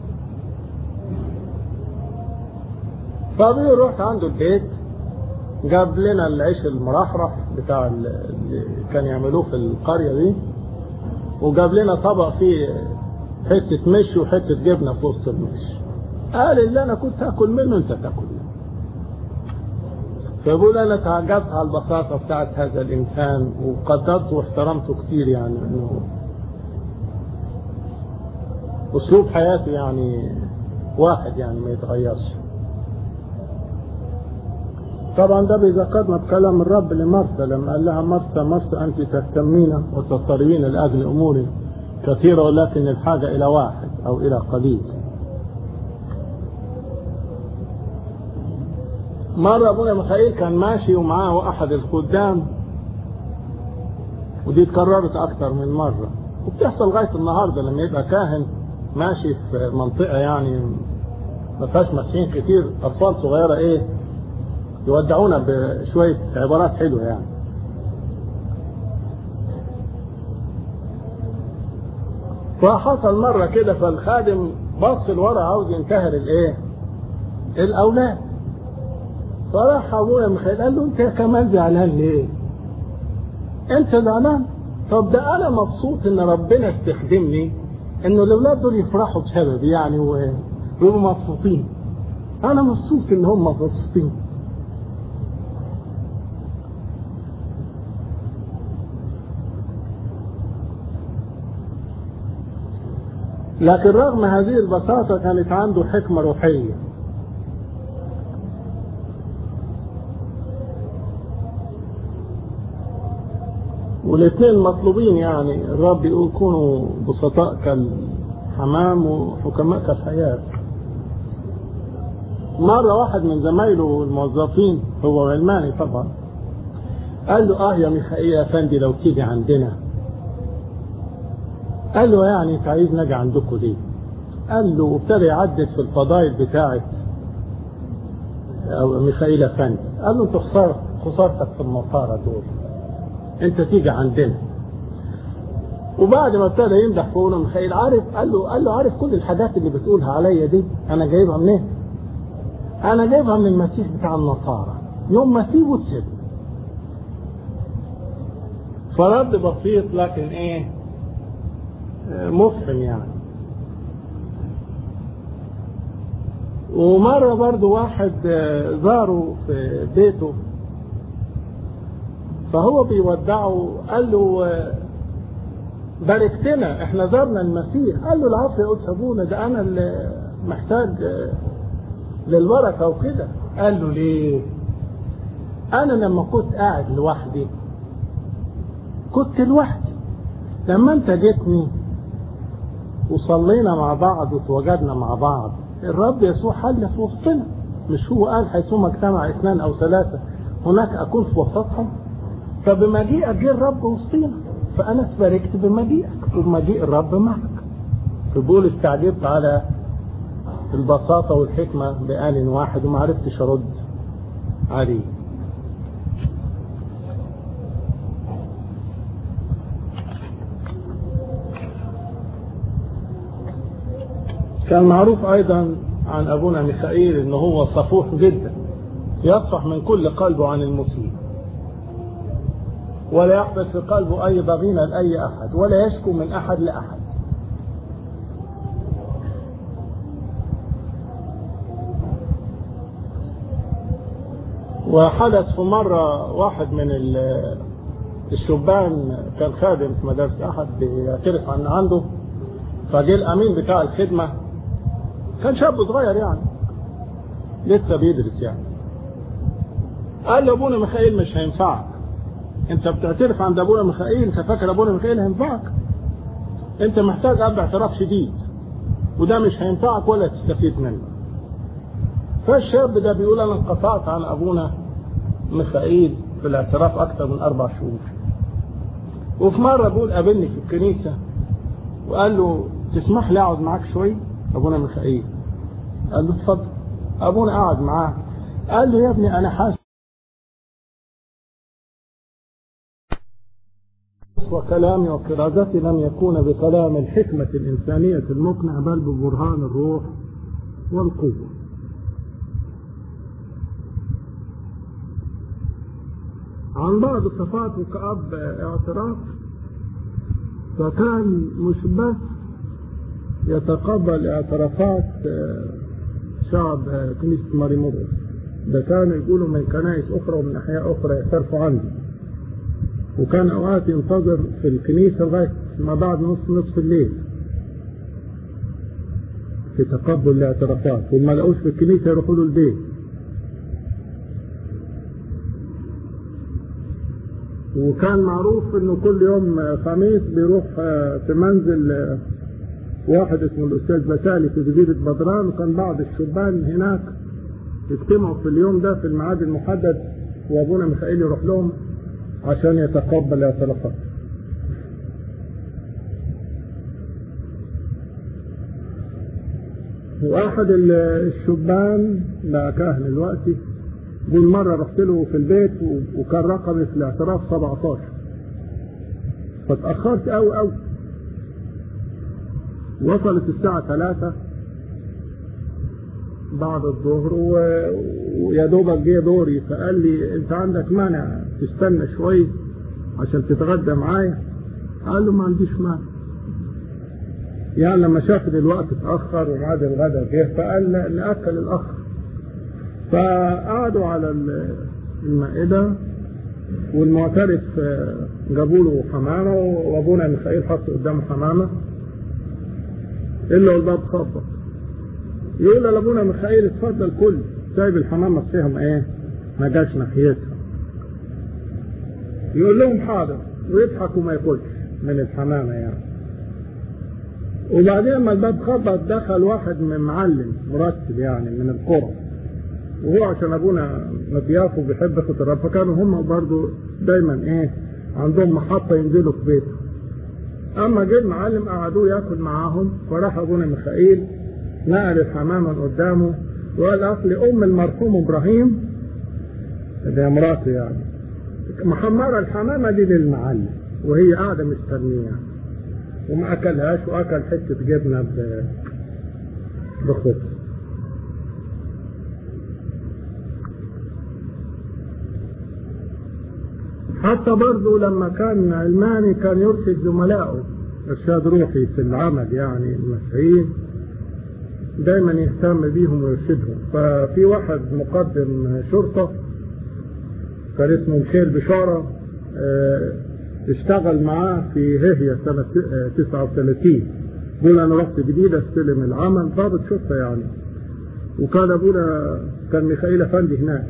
فابي رحت عنده البيت جاب لنا العيش المرحرح بتاع اللي كان يعملوه في القريه دي وجاب لنا طبق فيه حته مش وحته جبنه في وسط المش قال اللي انا كنت هاكل منه انت تاكل منه فبقول انا تعجبت على البساطه بتاعت هذا الانسان وقدرته واحترمته كتير يعني انه اسلوب حياته يعني واحد يعني ما يتغيرش طبعا ده بيذكرنا بكلام الرب لمرسى لما قال لها مرسى مرسى انت تهتمين وتضطربين لاجل امور كثيره ولكن الحاجه الى واحد او الى قليل مرة أبونا ميخائيل كان ماشي ومعاه أحد الخدام ودي اتكررت أكتر من مرة وبتحصل لغاية النهاردة لما يبقى كاهن ماشي في منطقة يعني ما فيهاش مسيحيين كتير أطفال صغيرة إيه يودعونا بشوية عبارات حلوة يعني فحصل مرة كده فالخادم بص لورا عاوز ينتهر الإيه الأولاد فراح ابويا ميخائيل قال له انت كمان زعلان ليه؟ انت زعلان؟ طب ده انا مبسوط ان ربنا استخدمني انه الاولاد دول يفرحوا بسببي يعني ويبقوا مبسوطين. انا مبسوط ان هم مبسوطين. لكن رغم هذه البساطة كانت عنده حكمة روحية والاثنين مطلوبين يعني الرب يقول كونوا بسطاء كالحمام وحكماء كالحياة مرة واحد من زمايله الموظفين هو علماني طبعا قال له اه يا ميخائيل يا فندي لو تيجي عندنا قال له يعني انت عايز نجي عندكم ليه قال له وابتدى يعدد في الفضائل بتاعت ميخائيل افندي قال له انت خسارة خسارتك في النصارى دول انت تيجي عندنا وبعد ما ابتدى يمدح في ابونا ميخائيل عارف قال له قال له عارف كل الحاجات اللي بتقولها عليا دي انا جايبها منين؟ انا جايبها من المسيح بتاع النصارى يوم ما تسيبه تسيبه فرد بسيط لكن ايه مفهم يعني ومرة برضو واحد زاره في بيته فهو بيودعه قال له باركتنا احنا زرنا المسيح قال له العفو يا قدس ابونا ده انا اللي محتاج للبركه وكده قال له ليه انا لما كنت قاعد لوحدي كنت لوحدي لما انت جيتني وصلينا مع بعض وتواجدنا مع بعض الرب يسوع حل في وسطنا مش هو قال حيثما اجتمع اثنان او ثلاثه هناك اكون في وسطهم فبمجيئك جه الرب وسطينا فانا اتباركت بمجيئك وبمجيء الرب معك فبقول استعجبت على البساطة والحكمة بآن واحد وما عرفتش أرد عليه كان معروف أيضا عن أبونا ميخائيل إن هو صفوح جدا يصفح من كل قلبه عن المسيء ولا يحدث في قلبه أي ضغينة لأي أحد ولا يشكو من أحد لأحد وحدث في مرة واحد من ال- الشبان كان خادم في مدرسة أحد بيعترف عن عنده فجه الأمين بتاع الخدمة كان شاب صغير يعني لسه بيدرس يعني قال له أبونا ميخائيل مش هينفعك أنت بتعترف عند أبونا ميخائيل أنت فاكر أبونا ميخائيل هينفعك أنت محتاج أب اعتراف شديد وده مش هينفعك ولا تستفيد منه فالشاب ده بيقول أنا انقطعت عن أبونا ميخائيل في الاعتراف أكثر من أربع شهور وفي مرة بيقول قابلني في الكنيسة وقال له تسمح لي أقعد معاك شوي أبونا ميخائيل قال له اتفضل أبونا قعد معاه قال له يا ابني أنا حاسس وكلامي وكرازتي لم يكون بكلام الحكمة الإنسانية المقنع بل ببرهان الروح والقوة عن بعض صفاته كأب اعتراف فكان مش بس يتقبل اعترافات شعب كنيسة ماري مرقس ده كانوا يقولوا من كنائس أخرى ومن أحياء أخرى يعترفوا عندي وكان أوقات ينتظر في الكنيسة لغاية ما بعد نص نصف الليل في تقبل الاعترافات وما لقوش في الكنيسة يروحوا له البيت وكان معروف انه كل يوم خميس بيروح في منزل واحد اسمه الاستاذ بسالي في جزيرة بدران وكان بعض الشبان هناك يجتمعوا في اليوم ده في الميعاد المحدد وابونا ميخائيل يروح لهم عشان يتقبل اعترافات واحد الشبان لا كاهن دلوقتي يقول مرة رحت له في البيت وكان رقمي في الاعتراف 17 فتأخرت أوي أوي وصلت الساعة 3 بعد الظهر ويا دوبك جه دوري فقال لي انت عندك مانع تستنى شوي عشان تتغدى معايا قال له ما عنديش مانع يعني لما شاف الوقت اتأخر وميعاد الغداء جه فقال نأكل الأخ فقعدوا على المائدة والمعترف جابوا له حمامة وابونا ميخائيل حط قدامه حمامة الا الباب خبط يقول لابونا ميخائيل اتفضل كل سايب الحمامة فيهم ايه ما جاش ناحيتها يقول لهم حاضر ويضحك وما ياكلش من الحمامة يعني وبعدين لما الباب خبط دخل واحد من معلم مرتب يعني من القرى وهو عشان ابونا مضيافه بيحب ياخد الرب فكانوا هم برضو دايما ايه عندهم محطة ينزلوا في بيته اما جه المعلم قعدوه ياكل معاهم فراح ابونا ميخائيل نقل الحمامة من قدامه وقال اصل ام المرحوم ابراهيم اللي هي مراته يعني محمرة الحمامة دي للمعلم وهي قاعدة مستنية وما اكلهاش واكل حتة جبنة بخبز حتى برضه لما كان علماني كان يرشد زملائه ارشاد روحي في العمل يعني المسيحيين دايما يهتم بيهم ويرشدهم ففي واحد مقدم شرطة كان اسمه ميشيل بشارة اه اشتغل معاه في هيهيا سنة 39 بيقول انا رحت جديد استلم العمل ضابط شرطة يعني وكان ابونا كان ميخائيل افندي هناك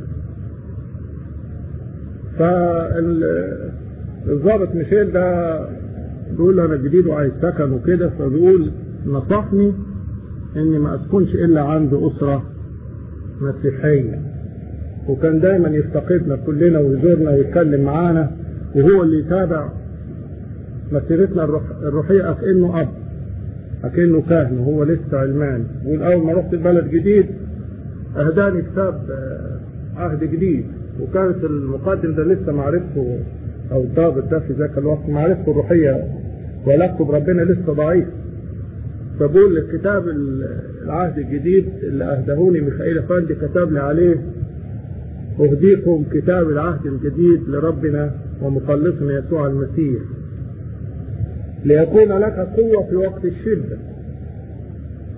فالضابط ميشيل ده بيقول انا جديد وعايز سكن وكده فبيقول نصحني اني ما اسكنش الا عند اسرة مسيحية وكان دايما يفتقدنا كلنا ويزورنا ويتكلم معانا وهو اللي يتابع مسيرتنا الروح الروحية أكنه أب أكنه كاهن وهو لسه علمان يقول أول ما رحت البلد جديد أهداني كتاب عهد جديد وكانت المقدم ده لسه معرفته او الضابط ده في ذاك الوقت معرفته الروحيه وعلاقته بربنا لسه ضعيف فبقول الكتاب العهد الجديد اللي اهدهوني ميخائيل افندي كتب لي عليه اهديكم كتاب العهد الجديد لربنا ومخلصنا يسوع المسيح ليكون لك قوه في وقت الشده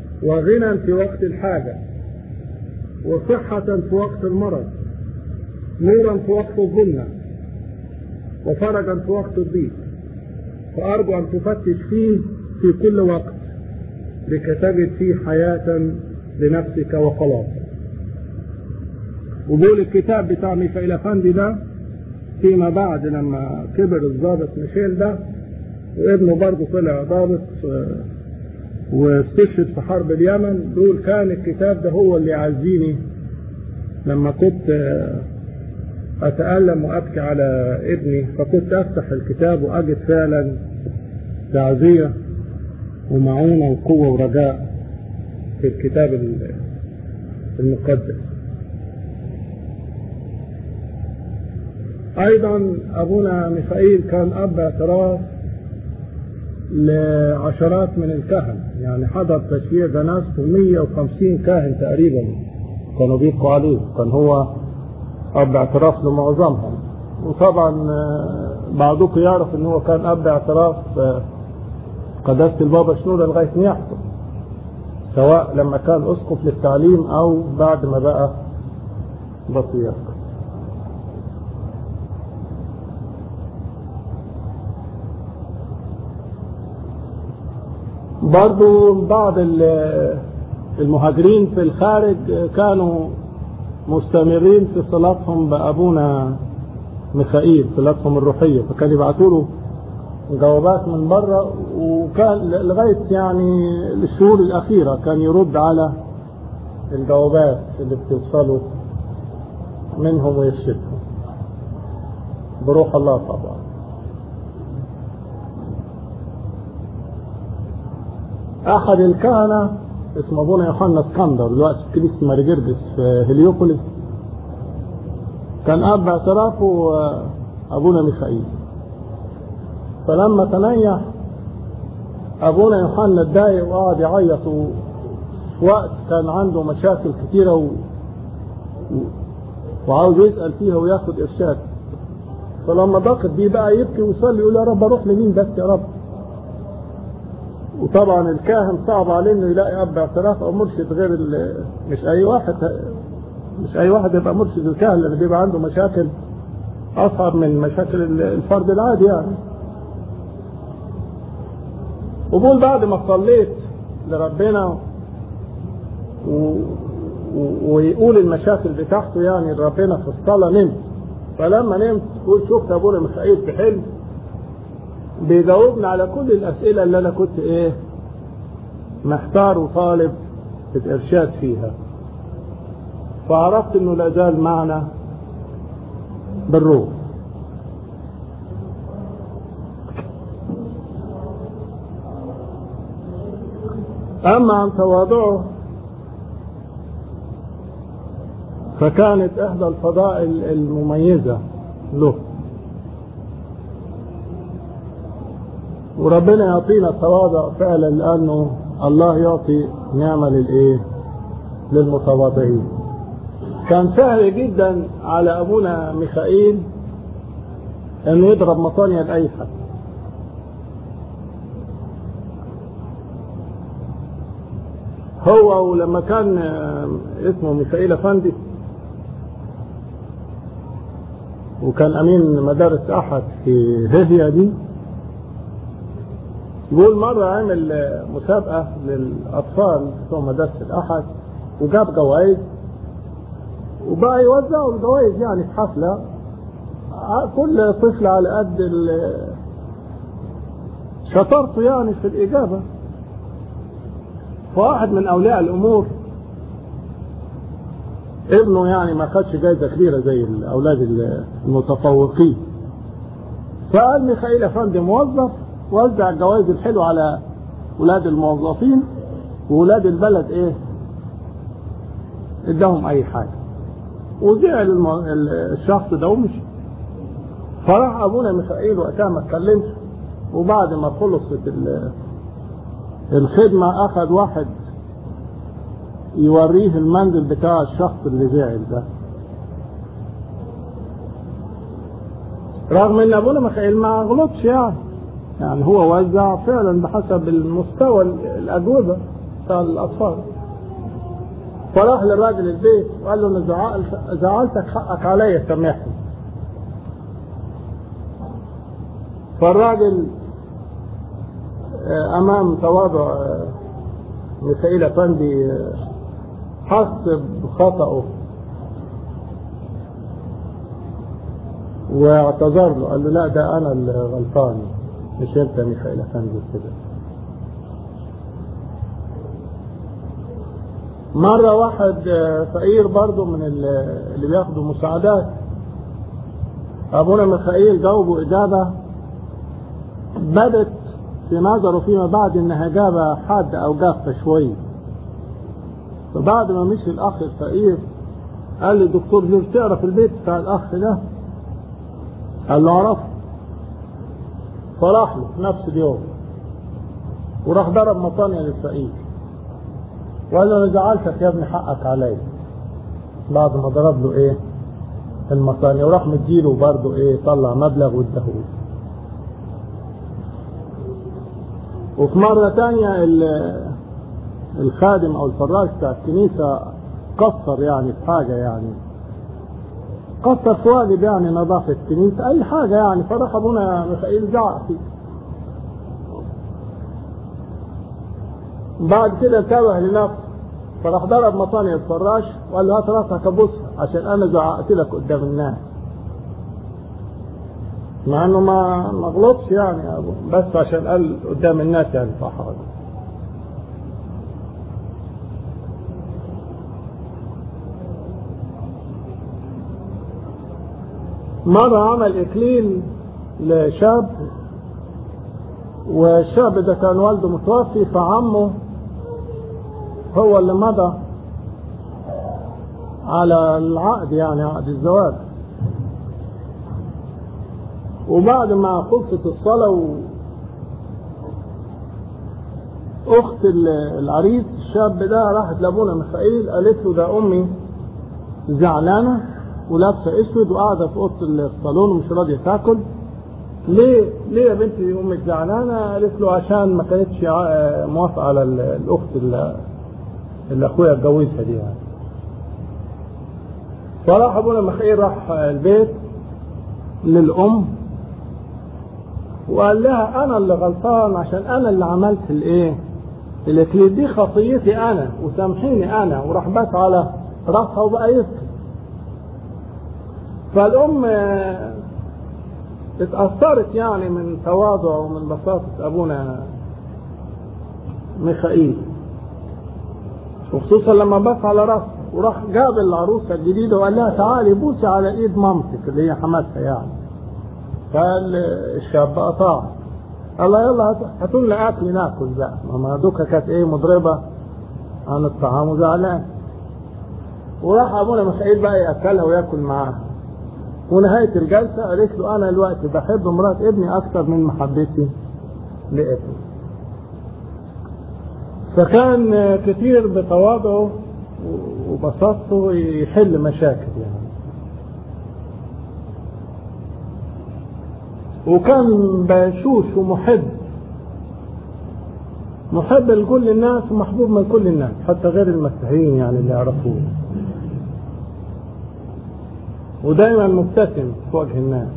وغنى في وقت الحاجه وصحه في وقت المرض نورا في وقت الظلمة وفرجا في وقت الضيق فأرجو أن تفتش فيه في كل وقت لكي تجد فيه حياة لنفسك وخلاصا وبقول الكتاب بتاع ميخائيل أفندي ده فيما بعد لما كبر الضابط ميشيل ده وابنه برضه طلع ضابط واستشهد في حرب اليمن دول كان الكتاب ده هو اللي يعزيني لما كنت أتألم وأبكي على ابني فكنت أفتح الكتاب وأجد فعلا تعزية ومعونة وقوة ورجاء في الكتاب المقدس أيضا أبونا ميخائيل كان أب اعتراف لعشرات من الكهنة يعني حضر تشييع جنازته 150 كاهن تقريبا كانوا بيبقوا عليه كان هو أب اعتراف لمعظمهم وطبعا بعضكم يعرف ان هو كان أب اعتراف قداسة البابا شنودة لغاية ما يحصل سواء لما كان أسقف للتعليم أو بعد ما بقى بطيخ برضو بعض المهاجرين في الخارج كانوا مستمرين في صلاتهم بأبونا ميخائيل صلاتهم الروحية فكان يبعثوا له جوابات من بره وكان لغاية يعني الشهور الأخيرة كان يرد على الجوابات اللي بتوصله منهم ويرشدهم بروح الله طبعا أحد الكهنة اسمه أبونا يوحنا اسكندر دلوقتي في كنيسة مارجردس في هليوبوليس كان أب اعترافه أبونا ميخائيل فلما تنيح أبونا يوحنا اتضايق وقعد يعيط في وقت كان عنده مشاكل كتيرة و... وعاوز يسأل فيها وياخد إرشاد فلما ضاقت بيه بقى يبكي ويصلي يقول يا رب أروح لمين بس يا رب وطبعا الكاهن صعب عليه انه يلاقي اب اعتراف او مرشد غير مش اي واحد مش اي واحد يبقى مرشد الكاهن لان بيبقى عنده مشاكل اصعب من مشاكل الفرد العادي يعني وبقول بعد ما صليت لربنا و... و... ويقول المشاكل بتاعته يعني لربنا في الصلاة نمت فلما نمت قلت شفت ابونا ميخائيل في حلم بيجاوبني على كل الأسئلة اللي أنا كنت إيه محتار وطالب في الإرشاد فيها فعرفت إنه لا زال معنا بالروح أما عن تواضعه فكانت إحدى الفضائل المميزة له وربنا يعطينا التواضع فعلا لانه الله يعطي نعمة للايه للمتواضعين كان سهل جدا على ابونا ميخائيل انه يضرب مطانية لاي حد هو ولما كان اسمه ميخائيل افندي وكان امين مدارس احد في هيهيا دي يقول مرة عمل مسابقة للأطفال بتوع مدرسة الأحد وجاب جوائز وبقى يوزعوا الجوائز يعني في حفلة كل طفل على قد شطارته يعني في الإجابة فواحد من أولياء الأمور ابنه يعني ما خدش جايزة كبيرة زي الأولاد المتفوقين فقال ميخائيل أفندي موظف وزع الجوائز الحلوة على ولاد الموظفين وولاد البلد ايه اداهم اي حاجة وزعل الم... الشخص ده ومشي فراح ابونا ميخائيل وقتها ما اتكلمش وبعد ما خلصت ال... الخدمة اخذ واحد يوريه المندل بتاع الشخص اللي زعل ده رغم ان ابونا ميخائيل ما غلطش يعني يعني هو وزع فعلا بحسب المستوى الأجوبة بتاع الأطفال فراح للراجل البيت وقال له انا زعل- زعلتك حقك عليا سامحني فالراجل آه، امام تواضع آه، ميخائيل افندي آه، حس بخطأه واعتذر له قال له لا ده انا اللي غلطان مش انت يا ميخائيل افندي كده مرة واحد آه، فقير برضه من ال- اللي بياخدوا مساعدات أبونا ميخائيل جاوبه إجابة بدت في نظره فيما بعد إنها إجابة حادة أو جافة شوية فبعد ما مشي الأخ الفقير قال لي دكتور جورج تعرف البيت بتاع الأخ ده؟ قال له أعرفه فراح له في نفس اليوم وراح ضرب مطانية للفقير وقال له انا زعلتك يا ابني حقك عليا بعد ما ضرب له ايه المصانع وراح مديله برضه ايه طلع مبلغ واداهوله وفي مرة تانية ال- الخادم او الفراش بتاع الكنيسة قصر يعني في حاجة يعني قصر في واجب يعني نظافة الكنيسة اي حاجة يعني فراح ابونا ميخائيل زعق فيه بعد كده انتبه لنفسه فراح ضرب مطاني الفراش وقال له هات راسك ابوسها عشان انا زعقت لك قدام الناس مع انه ما ما غلطش يعني يا ابو بس عشان قال قدام الناس يعني صح غلط مرة عمل إكليل لشاب والشاب ده كان والده متوفي فعمه هو اللي مضى على العقد يعني عقد الزواج وبعد ما خلصت الصلاة و... أخت ال- العريس الشاب ده راحت لأبونا ميخائيل قالت له ده أمي زعلانة ولابسة أسود وقاعدة في أوضة الصالون ومش راضية تاكل ليه ليه يا بنتي امك زعلانه؟ قالت له عشان ما كانتش ع- موافقه على ال- الاخت اللي, اللي اخويا اتجوزها دي يعني. فراح ابونا مخير راح البيت للام وقال لها انا اللي غلطان عشان انا اللي عملت الايه؟ الاكليل دي خطيتي انا وسامحيني انا وراح بات على راسها وبقى يبكي. فالام آه، اتأثرت يعني من تواضع ومن بساطة أبونا ميخائيل وخصوصا لما بص على راسه وراح جاب العروسة الجديدة وقال لها تعالي بوسي على ايد مامتك اللي هي حماتها يعني قال الشاب أطاع الله يلا هات- هاتوا لنا أكل ناكل بقى ما دوكا كانت إيه مضربة عن الطعام وزعلان وراح أبونا ميخائيل بقى يأكلها وياكل معاها ونهاية الجلسة قالت له أنا الوقت بحب مرات ابني أكثر من محبتي لابني فكان كثير بتواضعه وبساطته يحل مشاكل يعني وكان بشوش ومحب محب لكل الناس ومحبوب من كل الناس حتى غير المسيحيين يعني اللي يعرفوه ودايما مبتسم في وجه الناس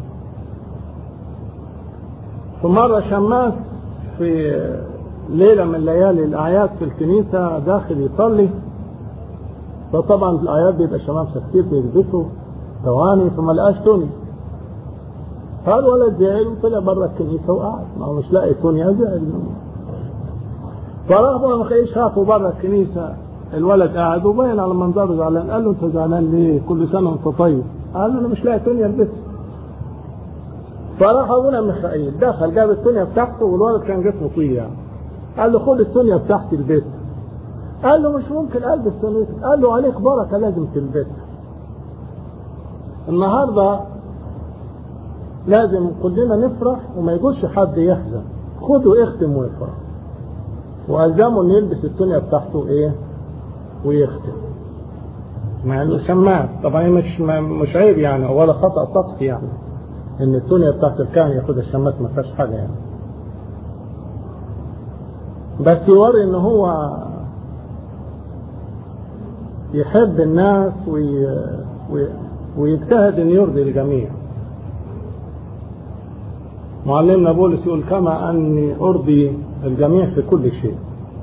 في مرة شماس في ليلة من ليالي الأعياد في الكنيسة داخل يصلي فطبعا في الأعياد بيبقى شمامسة كتير بيلبسوا ثواني فما لقاش توني فالولد زعل وطلع بره الكنيسة وقعد ما هو مش لاقي توني زعل فراح بقى مخيل شافه بره الكنيسة الولد قاعد وباين على منظره زعلان قال له انت زعلان ليه كل سنة وانت طيب قال له انا مش لاقي تونيا البسها فراح ابونا ميخائيل دخل جاب التونيا بتاعته والولد كان جسمه طويل يعني قال له خد التونيا بتاعتي البسها قال له مش ممكن البس تونيتك قال له عليك بركه لازم تلبسها النهارده لازم كلنا نفرح وما يجوش حد يحزن خده اختم وافرح والزمه انه يلبس التونيا بتاعته ايه ويختم مع انه شماس طبعا هي مش مش عيب يعني ولا خطا طقسي يعني ان التونيا بتاعت الكاهن ياخدها الشماس ما فيهاش حاجه يعني بس يوري ان هو يحب الناس وي... وي... ويجتهد ان يرضي الجميع معلمنا بولس يقول كما اني ارضي الجميع في كل شيء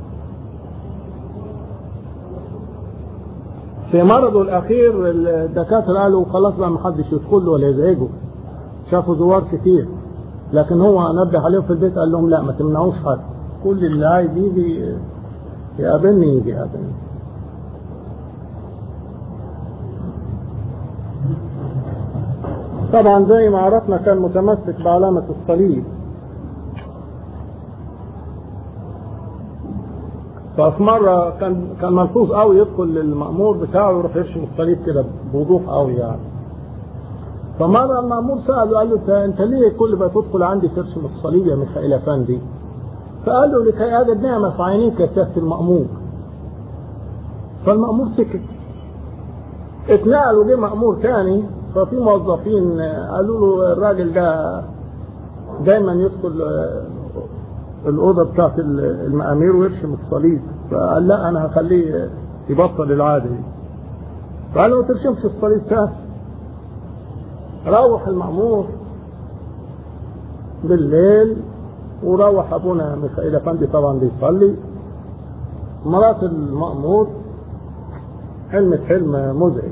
في مرضه الاخير الدكاتره قالوا خلاص بقى ما حدش يدخل له ولا يزعجه شافوا زوار كتير لكن هو نبه عليهم في البيت قال لهم لا ما تمنعوش حد كل اللي عايز يجي يقابلني يجي يقابلني طبعا زي ما عرفنا كان متمسك بعلامة الصليب ففي مرة كان كان ملحوظ قوي يدخل للمأمور بتاعه يروح يرشم الصليب كده بوضوح قوي يعني فمرة المأمور سأله قال له أنت ليه كل ما تدخل عندي ترسم الصليب يا ميخائيل أفندي؟ فقال له لكي أجد نعمة في عينيك يا سيادة المأمور. فالمأمور سكت. اتنقل وجه مأمور تاني ففي موظفين قالوا له الراجل ده دايما يدخل الأوضة بتاعت المأمير ويرسم الصليب فقال لا أنا هخليه يبطل العادة دي. فقال له ما ترسمش الصليب تاني. روح المأمور بالليل وروح أبونا ميخائيل أفندي طبعا بيصلي مرات المأمور حلمت حلم مزعج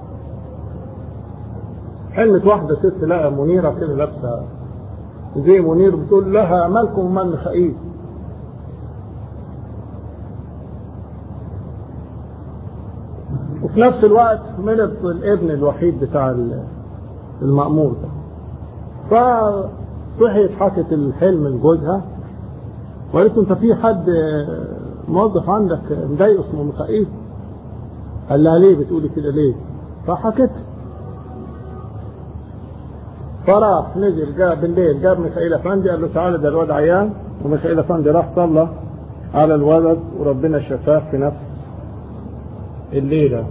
حلمت واحدة ست لقى منيرة كده لابسة زي منير بتقول لها مالكم ومال ميخائيل وفي نفس الوقت ملت الابن الوحيد بتاع المأمور ده فصحيت حكت الحلم لجوزها وقالت له انت في حد موظف عندك مضايق اسمه ميخائيل قال لها ليه بتقولي كده ليه فحكت فراح نزل جاب بالليل جاب ميخائيل افندي قال له تعالى ده الواد عيان وميخائيل افندي راح صلى على الولد وربنا شفاه في نفس الليله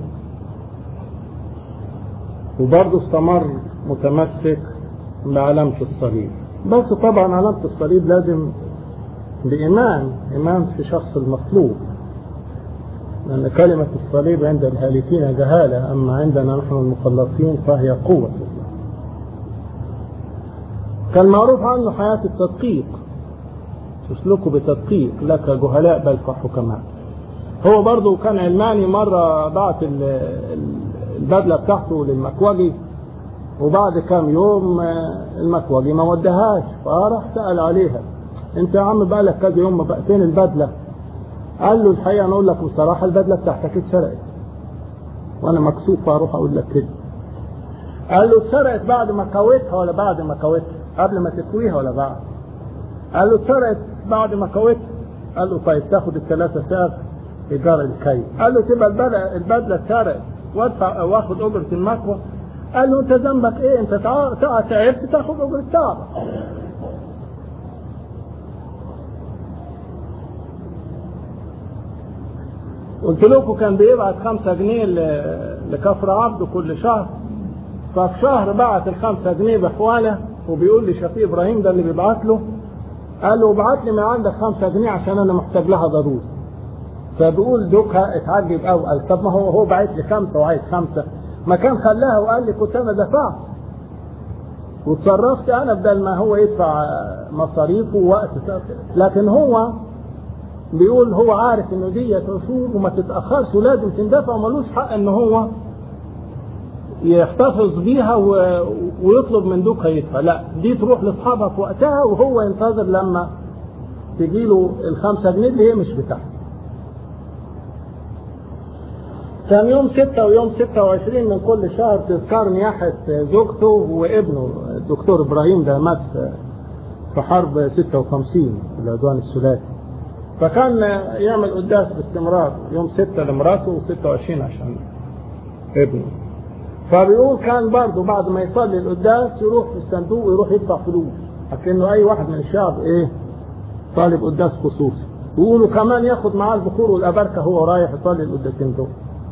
وبرضه استمر متمسك بعلامة الصليب بس طبعا علامة الصليب لازم بإيمان إيمان في شخص المطلوب لأن كلمة الصليب عند الهالكين جهالة أما عندنا نحن المخلصين فهي قوة كان معروف عنه حياة التدقيق تسلكه بتدقيق لك جهلاء بل كحكماء هو برضه كان علماني مرة بعت البدلة بتاعته للمكوجي وبعد كام يوم المكوجي ما ودهاش فراح سأل عليها انت يا عم بقى لك كذا يوم بقى فين البدلة قال له الحقيقة انا اقول لك بصراحة البدلة بتاعتك اتسرقت وانا مكسوف اروح اقول لك كده قال له اتسرقت بعد ما كويتها ولا بعد ما كويتها قبل ما تكويها ولا بعد قال له اتسرقت بعد ما كويتها قال له طيب تاخد الثلاثة ساعة ايجار الكي قال له تبقى البدلة البدلة اتسرقت وادفع واخد اجرة المكوى قال له انت ذنبك ايه انت تعبت تاخد اجرة تعبك قلت لكم كان بيبعت خمسة جنيه لكفر عبده كل شهر ففي شهر بعت الخمسة جنيه بحواله وبيقول لي شفيق ابراهيم ده اللي بيبعت له قال له ابعت لي من عندك خمسة جنيه عشان انا محتاج لها ضروري فبيقول دوكها اتعجب قوي قال طب ما هو هو بعت لي خمسة وعايز خمسة ما كان خلاها وقال لي كنت انا دفعت وتصرفت انا بدل ما هو يدفع مصاريفه ووقت لكن هو بيقول هو عارف انه دي رسول وما تتاخرش ولازم تندفع وملوش حق ان هو يحتفظ بيها و... ويطلب من دوكها يدفع لا دي تروح لاصحابها في وقتها وهو ينتظر لما تجيله الخمسة جنيه اللي هي مش بتاعته كان يوم ستة ويوم ستة وعشرين من كل شهر تذكار نياحة زوجته وابنه الدكتور إبراهيم ده مات في حرب ستة وخمسين في العدوان الثلاثي فكان يعمل قداس باستمرار يوم ستة لمراته وستة وعشرين عشان ابنه فبيقول كان برضه بعد ما يصلي القداس يروح في الصندوق ويروح يدفع فلوس لكنه أي واحد من الشعب إيه طالب قداس خصوصي ويقولوا كمان ياخد معاه البخور والأبركة هو رايح يصلي القداسين دول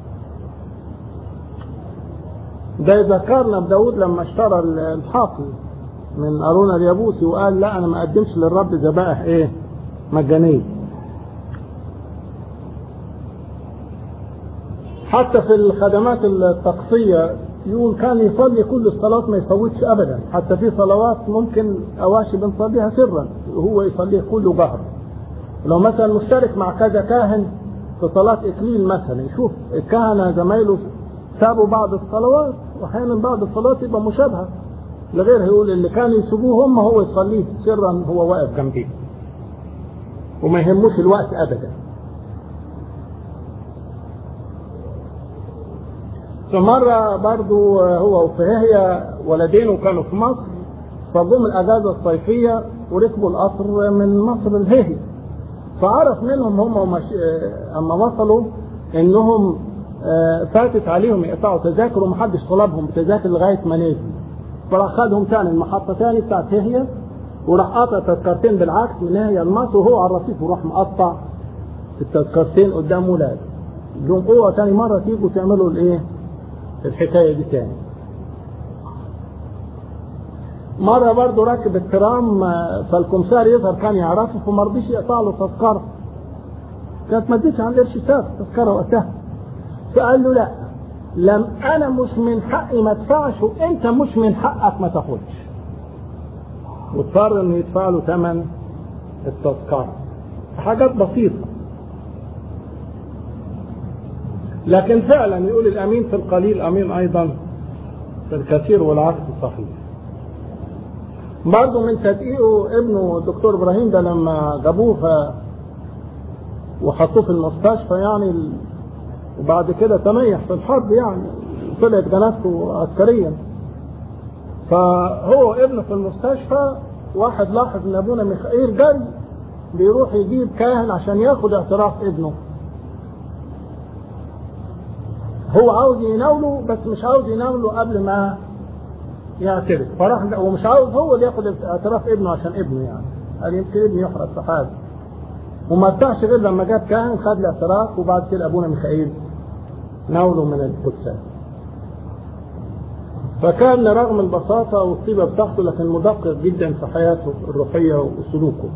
ده يذكرنا بداود لما اشترى الحاقل من أرونا اليابوسي وقال لا أنا ما أقدمش للرب ذبائح إيه مجانية حتى في الخدمات الطقسية يقول كان يصلي كل الصلاة ما يفوتش أبدا حتى في صلوات ممكن أواشي بنصليها سرا وهو يصليه كله جهر لو مثلا مشترك مع كذا كاهن في صلاة إكليل مثلا يشوف الكهنة زمايله سابوا بعض الصلوات وأحيانا بعض الصلوات يبقى مشابهة لغير يقول اللي كانوا يسيبوه هم هو يصليه سرا هو واقف جنبيه وما يهموش الوقت أبدا فمرة برضو هو وفهي ولدين كانوا في مصر فضم الأجازة الصيفية وركبوا القطر من مصر لهيهي فعرف منهم هم ومش... أما وصلوا إنهم فاتت عليهم يقطعوا تذاكر ومحدش طلبهم بتذاكر لغاية ما نزلوا فراح خدهم تاني المحطة تاني بتاعت هي وراح قاطع تذكرتين بالعكس من هي لمصر وهو على الرصيف وراح مقطع التذكرتين قدام ولاده لهم اوعوا تاني مرة تيجوا تعملوا الايه الحكاية دي تاني مرة برضه راكب الترام فالكمسار يظهر كان يعرفه فما رضيش يقطع له تذكرة كانت ما اديتش عن قرش ساف تذكرة وقتها فقال له لا لم انا مش من حقي ما ادفعش وانت مش من حقك ما تاخدش واضطر انه يدفع له ثمن التذكرة حاجات بسيطة لكن فعلا يقول الامين في القليل امين ايضا في الكثير والعكس صحيح برضه من تدقيقه ابنه الدكتور ابراهيم ده لما جابوه ف وحطوه في المستشفى يعني ال... وبعد كده تميح في الحرب يعني طلعت جنازته عسكريا فهو ابنه في المستشفى واحد لاحظ ان ابونا ميخائيل جري بيروح يجيب كاهن عشان ياخد اعتراف ابنه هو عاوز يناوله بس مش عاوز يناوله قبل ما يعترف فراح ومش عاوز هو اللي ياخد اعتراف ابنه عشان ابنه يعني قال يمكن ابني يحرق في حاجه وما ارتاحش غير لما جاب كاهن خد الاعتراف وبعد كده ابونا ميخائيل ناوله من القدسات فكان رغم البساطة والطيبة بتاعته لكن مدقق جدا في حياته الروحية وسلوكه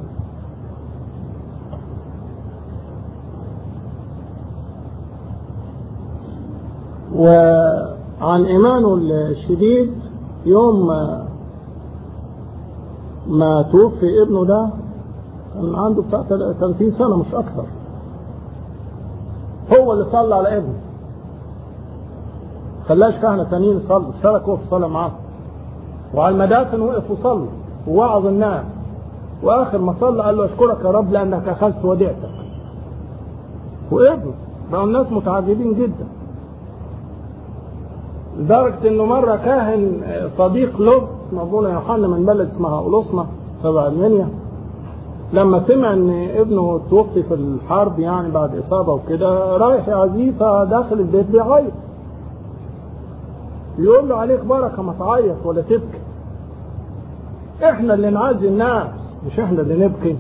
وعن إيمانه الشديد يوم ما توفي ابنه ده كان عنده بتاع 30 سنة مش أكثر هو اللي صلى على ابنه خلاش كهنة تانيين يصلوا اشترك هو في الصلاة معاه وعلى المدافن وقف وصلى ووعظ الناس واخر ما صلى قال له اشكرك يا رب لانك اخذت وديعتك وابنه بقوا الناس متعجبين جدا لدرجة انه مرة كاهن صديق له مظنون يوحنا من بلد اسمها اولوسنا تبع المنيا لما سمع ان ابنه توفي في الحرب يعني بعد اصابة وكده رايح يعزيه فداخل البيت بيعيط يقول له عليك بركة ما تعيط ولا تبكي احنا اللي نعزي الناس مش احنا اللي نبكي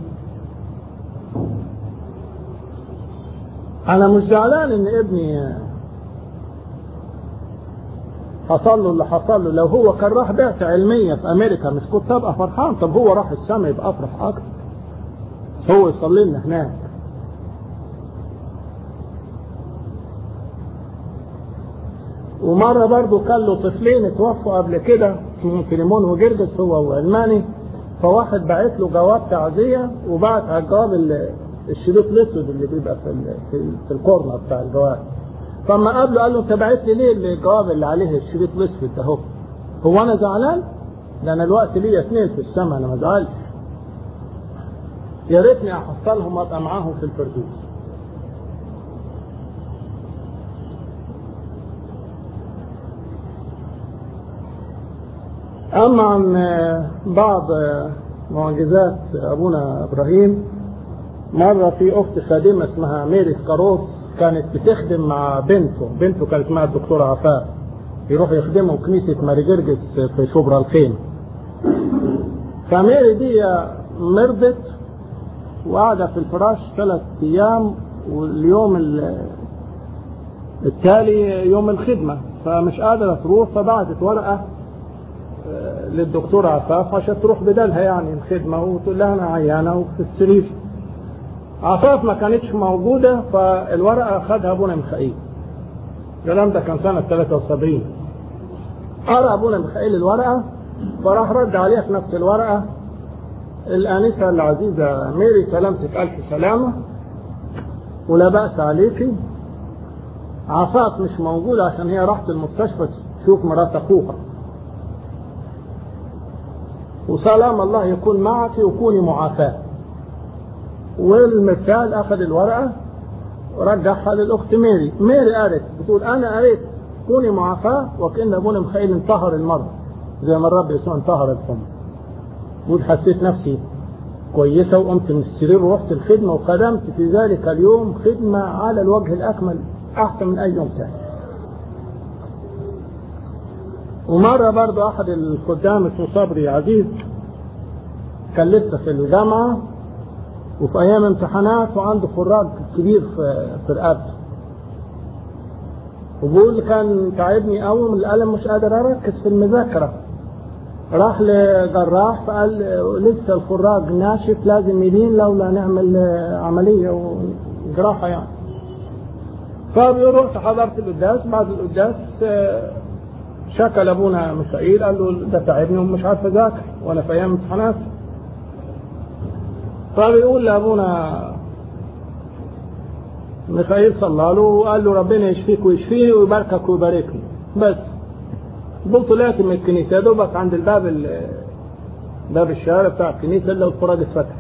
انا مش زعلان ان ابني حصل له اللي حصل له لو هو كان راح بعثة علمية في امريكا مش كنت ابقى فرحان طب هو راح السماء يبقى افرح اكتر هو يصلي لنا هناك ومرة برضه كان له طفلين اتوفوا قبل كده اسمهم فيليمون وجرجس هو وألماني فواحد بعت له جواب تعزية وبعت على الجواب الشريط الأسود اللي بيبقى في في, في الكورنر بتاع الجواب فما قابله قال له أنت بعت لي ليه الجواب اللي عليه الشريط الأسود ده هو هو أنا زعلان؟ ده أنا الوقت ليا اثنين في السماء أنا ما زعلش يا ريتني أحصلهم أبقى معاهم في الفردوس أما عن بعض معجزات أبونا إبراهيم مرة في أخت خادمة اسمها ميري سكاروس كانت بتخدم مع بنته بنته كانت اسمها الدكتورة عفاف يروح يخدموا كنيسة ماري جرجس في شبرا الخيم فميري دي مرضت وقاعدة في الفراش ثلاث أيام واليوم التالي يوم الخدمة فمش قادرة تروح فبعتت ورقة للدكتورة عفاف عشان تروح بدلها يعني الخدمة وتقول لها أنا عيانة وفي السرير عفاف ما كانتش موجودة فالورقة أخذها أبونا ميخائيل الكلام ده كان سنة 73 قرأ أبونا ميخائيل الورقة فراح رد عليها في نفس الورقة الآنسة العزيزة ميري سلامتك ألف سلامة ولا بأس عليكي عصات مش موجودة عشان هي راحت المستشفى تشوف مرات أخوها وسلام الله يكون معك وكوني معافاة والمثال أخذ الورقة ورجعها للأخت ميري ميري قالت بتقول أنا قريت كوني معافاة وكأن أبونا مخيل انتهر المرض زي ما الرب يسوع انتهر الحمى بقول حسيت نفسي كويسة وقمت من السرير ورحت الخدمة وخدمت في ذلك اليوم خدمة على الوجه الأكمل أحسن من أي يوم تاني ومرة برضه أحد الخدام اسمه صبري عزيز كان لسه في الجامعة وفي أيام امتحانات وعنده خراج كبير في في رقبته وبيقول كان تعبني قوي من الألم مش قادر أركز في المذاكرة راح لجراح فقال لسه الخراج ناشف لازم يلين لولا نعمل عملية وجراحة يعني فبيقول رحت حضرت القداس بعد القداس شكى لابونا ميخائيل قال له ده تعبني ومش عارف اذاكر وانا في ايام امتحانات فبيقول لابونا ميخائيل صلى له وقال له ربنا يشفيك ويشفيه ويباركك ويباركني بس قلت طلعت من الكنيسه يا دوبك عند الباب باب الشارع بتاع الكنيسه الا الفراج اتفتح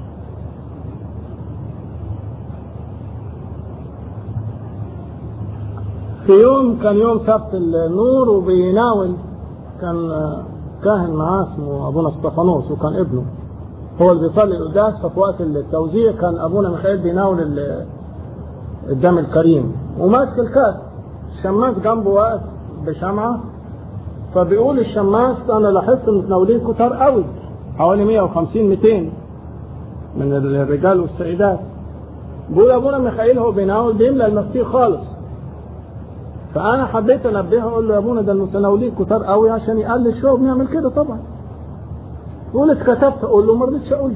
في يوم كان يوم سبت النور وبيناول كان كاهن معاه اسمه ابونا استفانوس وكان ابنه هو اللي بيصلي القداس ففي وقت التوزيع كان ابونا ميخائيل بيناول الدم الكريم وماسك الكاس الشماس جنبه واقف بشمعه فبيقول الشماس انا لاحظت ان متناولين كتار قوي حوالي 150 200 من الرجال والسيدات بيقول ابونا ميخائيل هو بيناول بيملى المفتيح خالص فانا حبيت انبهه اقول له يا ابونا ده المتناولين كتار قوي عشان يقلل شويه وبنعمل كده طبعا يقول اتكتبت اقول له ما رضيتش اقول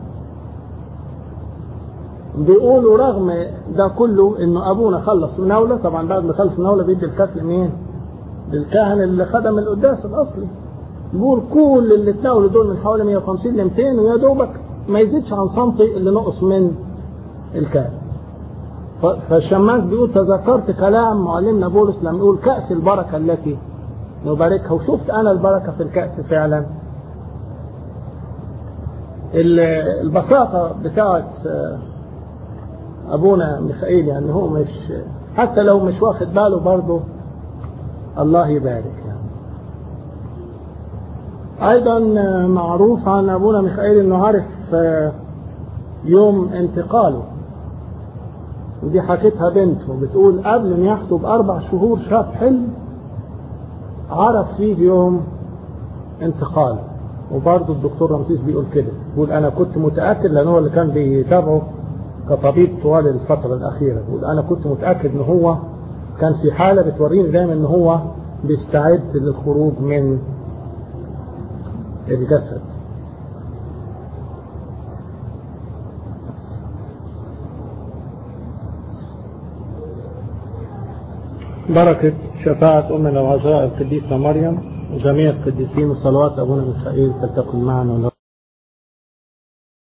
بيقولوا رغم ده كله انه ابونا خلص مناوله طبعا بعد ما خلص مناوله بيدي الكاس لمين؟ للكاهن اللي خدم القداس الاصلي بيقول كل اللي اتناولوا دول من حوالي 150 ل 200 ويا دوبك ما يزيدش عن سنتي اللي نقص من الكاس فالشماس بيقول تذكرت كلام معلمنا بولس لما يقول كأس البركة التي نباركها وشفت أنا البركة في الكأس فعلا البساطة بتاعت أبونا ميخائيل يعني هو مش حتى لو مش واخد باله برضه الله يبارك يعني أيضا معروف عن أبونا ميخائيل إنه عارف يوم انتقاله ودي حكيتها بنته بتقول قبل ما يخطب أربع شهور شاف حلم عرف فيه يوم انتقاله وبرضه الدكتور رمسيس بيقول كده بيقول أنا كنت متأكد لأن هو اللي كان بيتابعه كطبيب طوال الفترة الأخيرة بيقول أنا كنت متأكد إن هو كان في حالة بتوريني دايما إن هو بيستعد للخروج من الجسد بركة شفاعة أمنا العذراء القديسة مريم وجميع القديسين وصلوات أبونا ميخائيل تلتقي معنا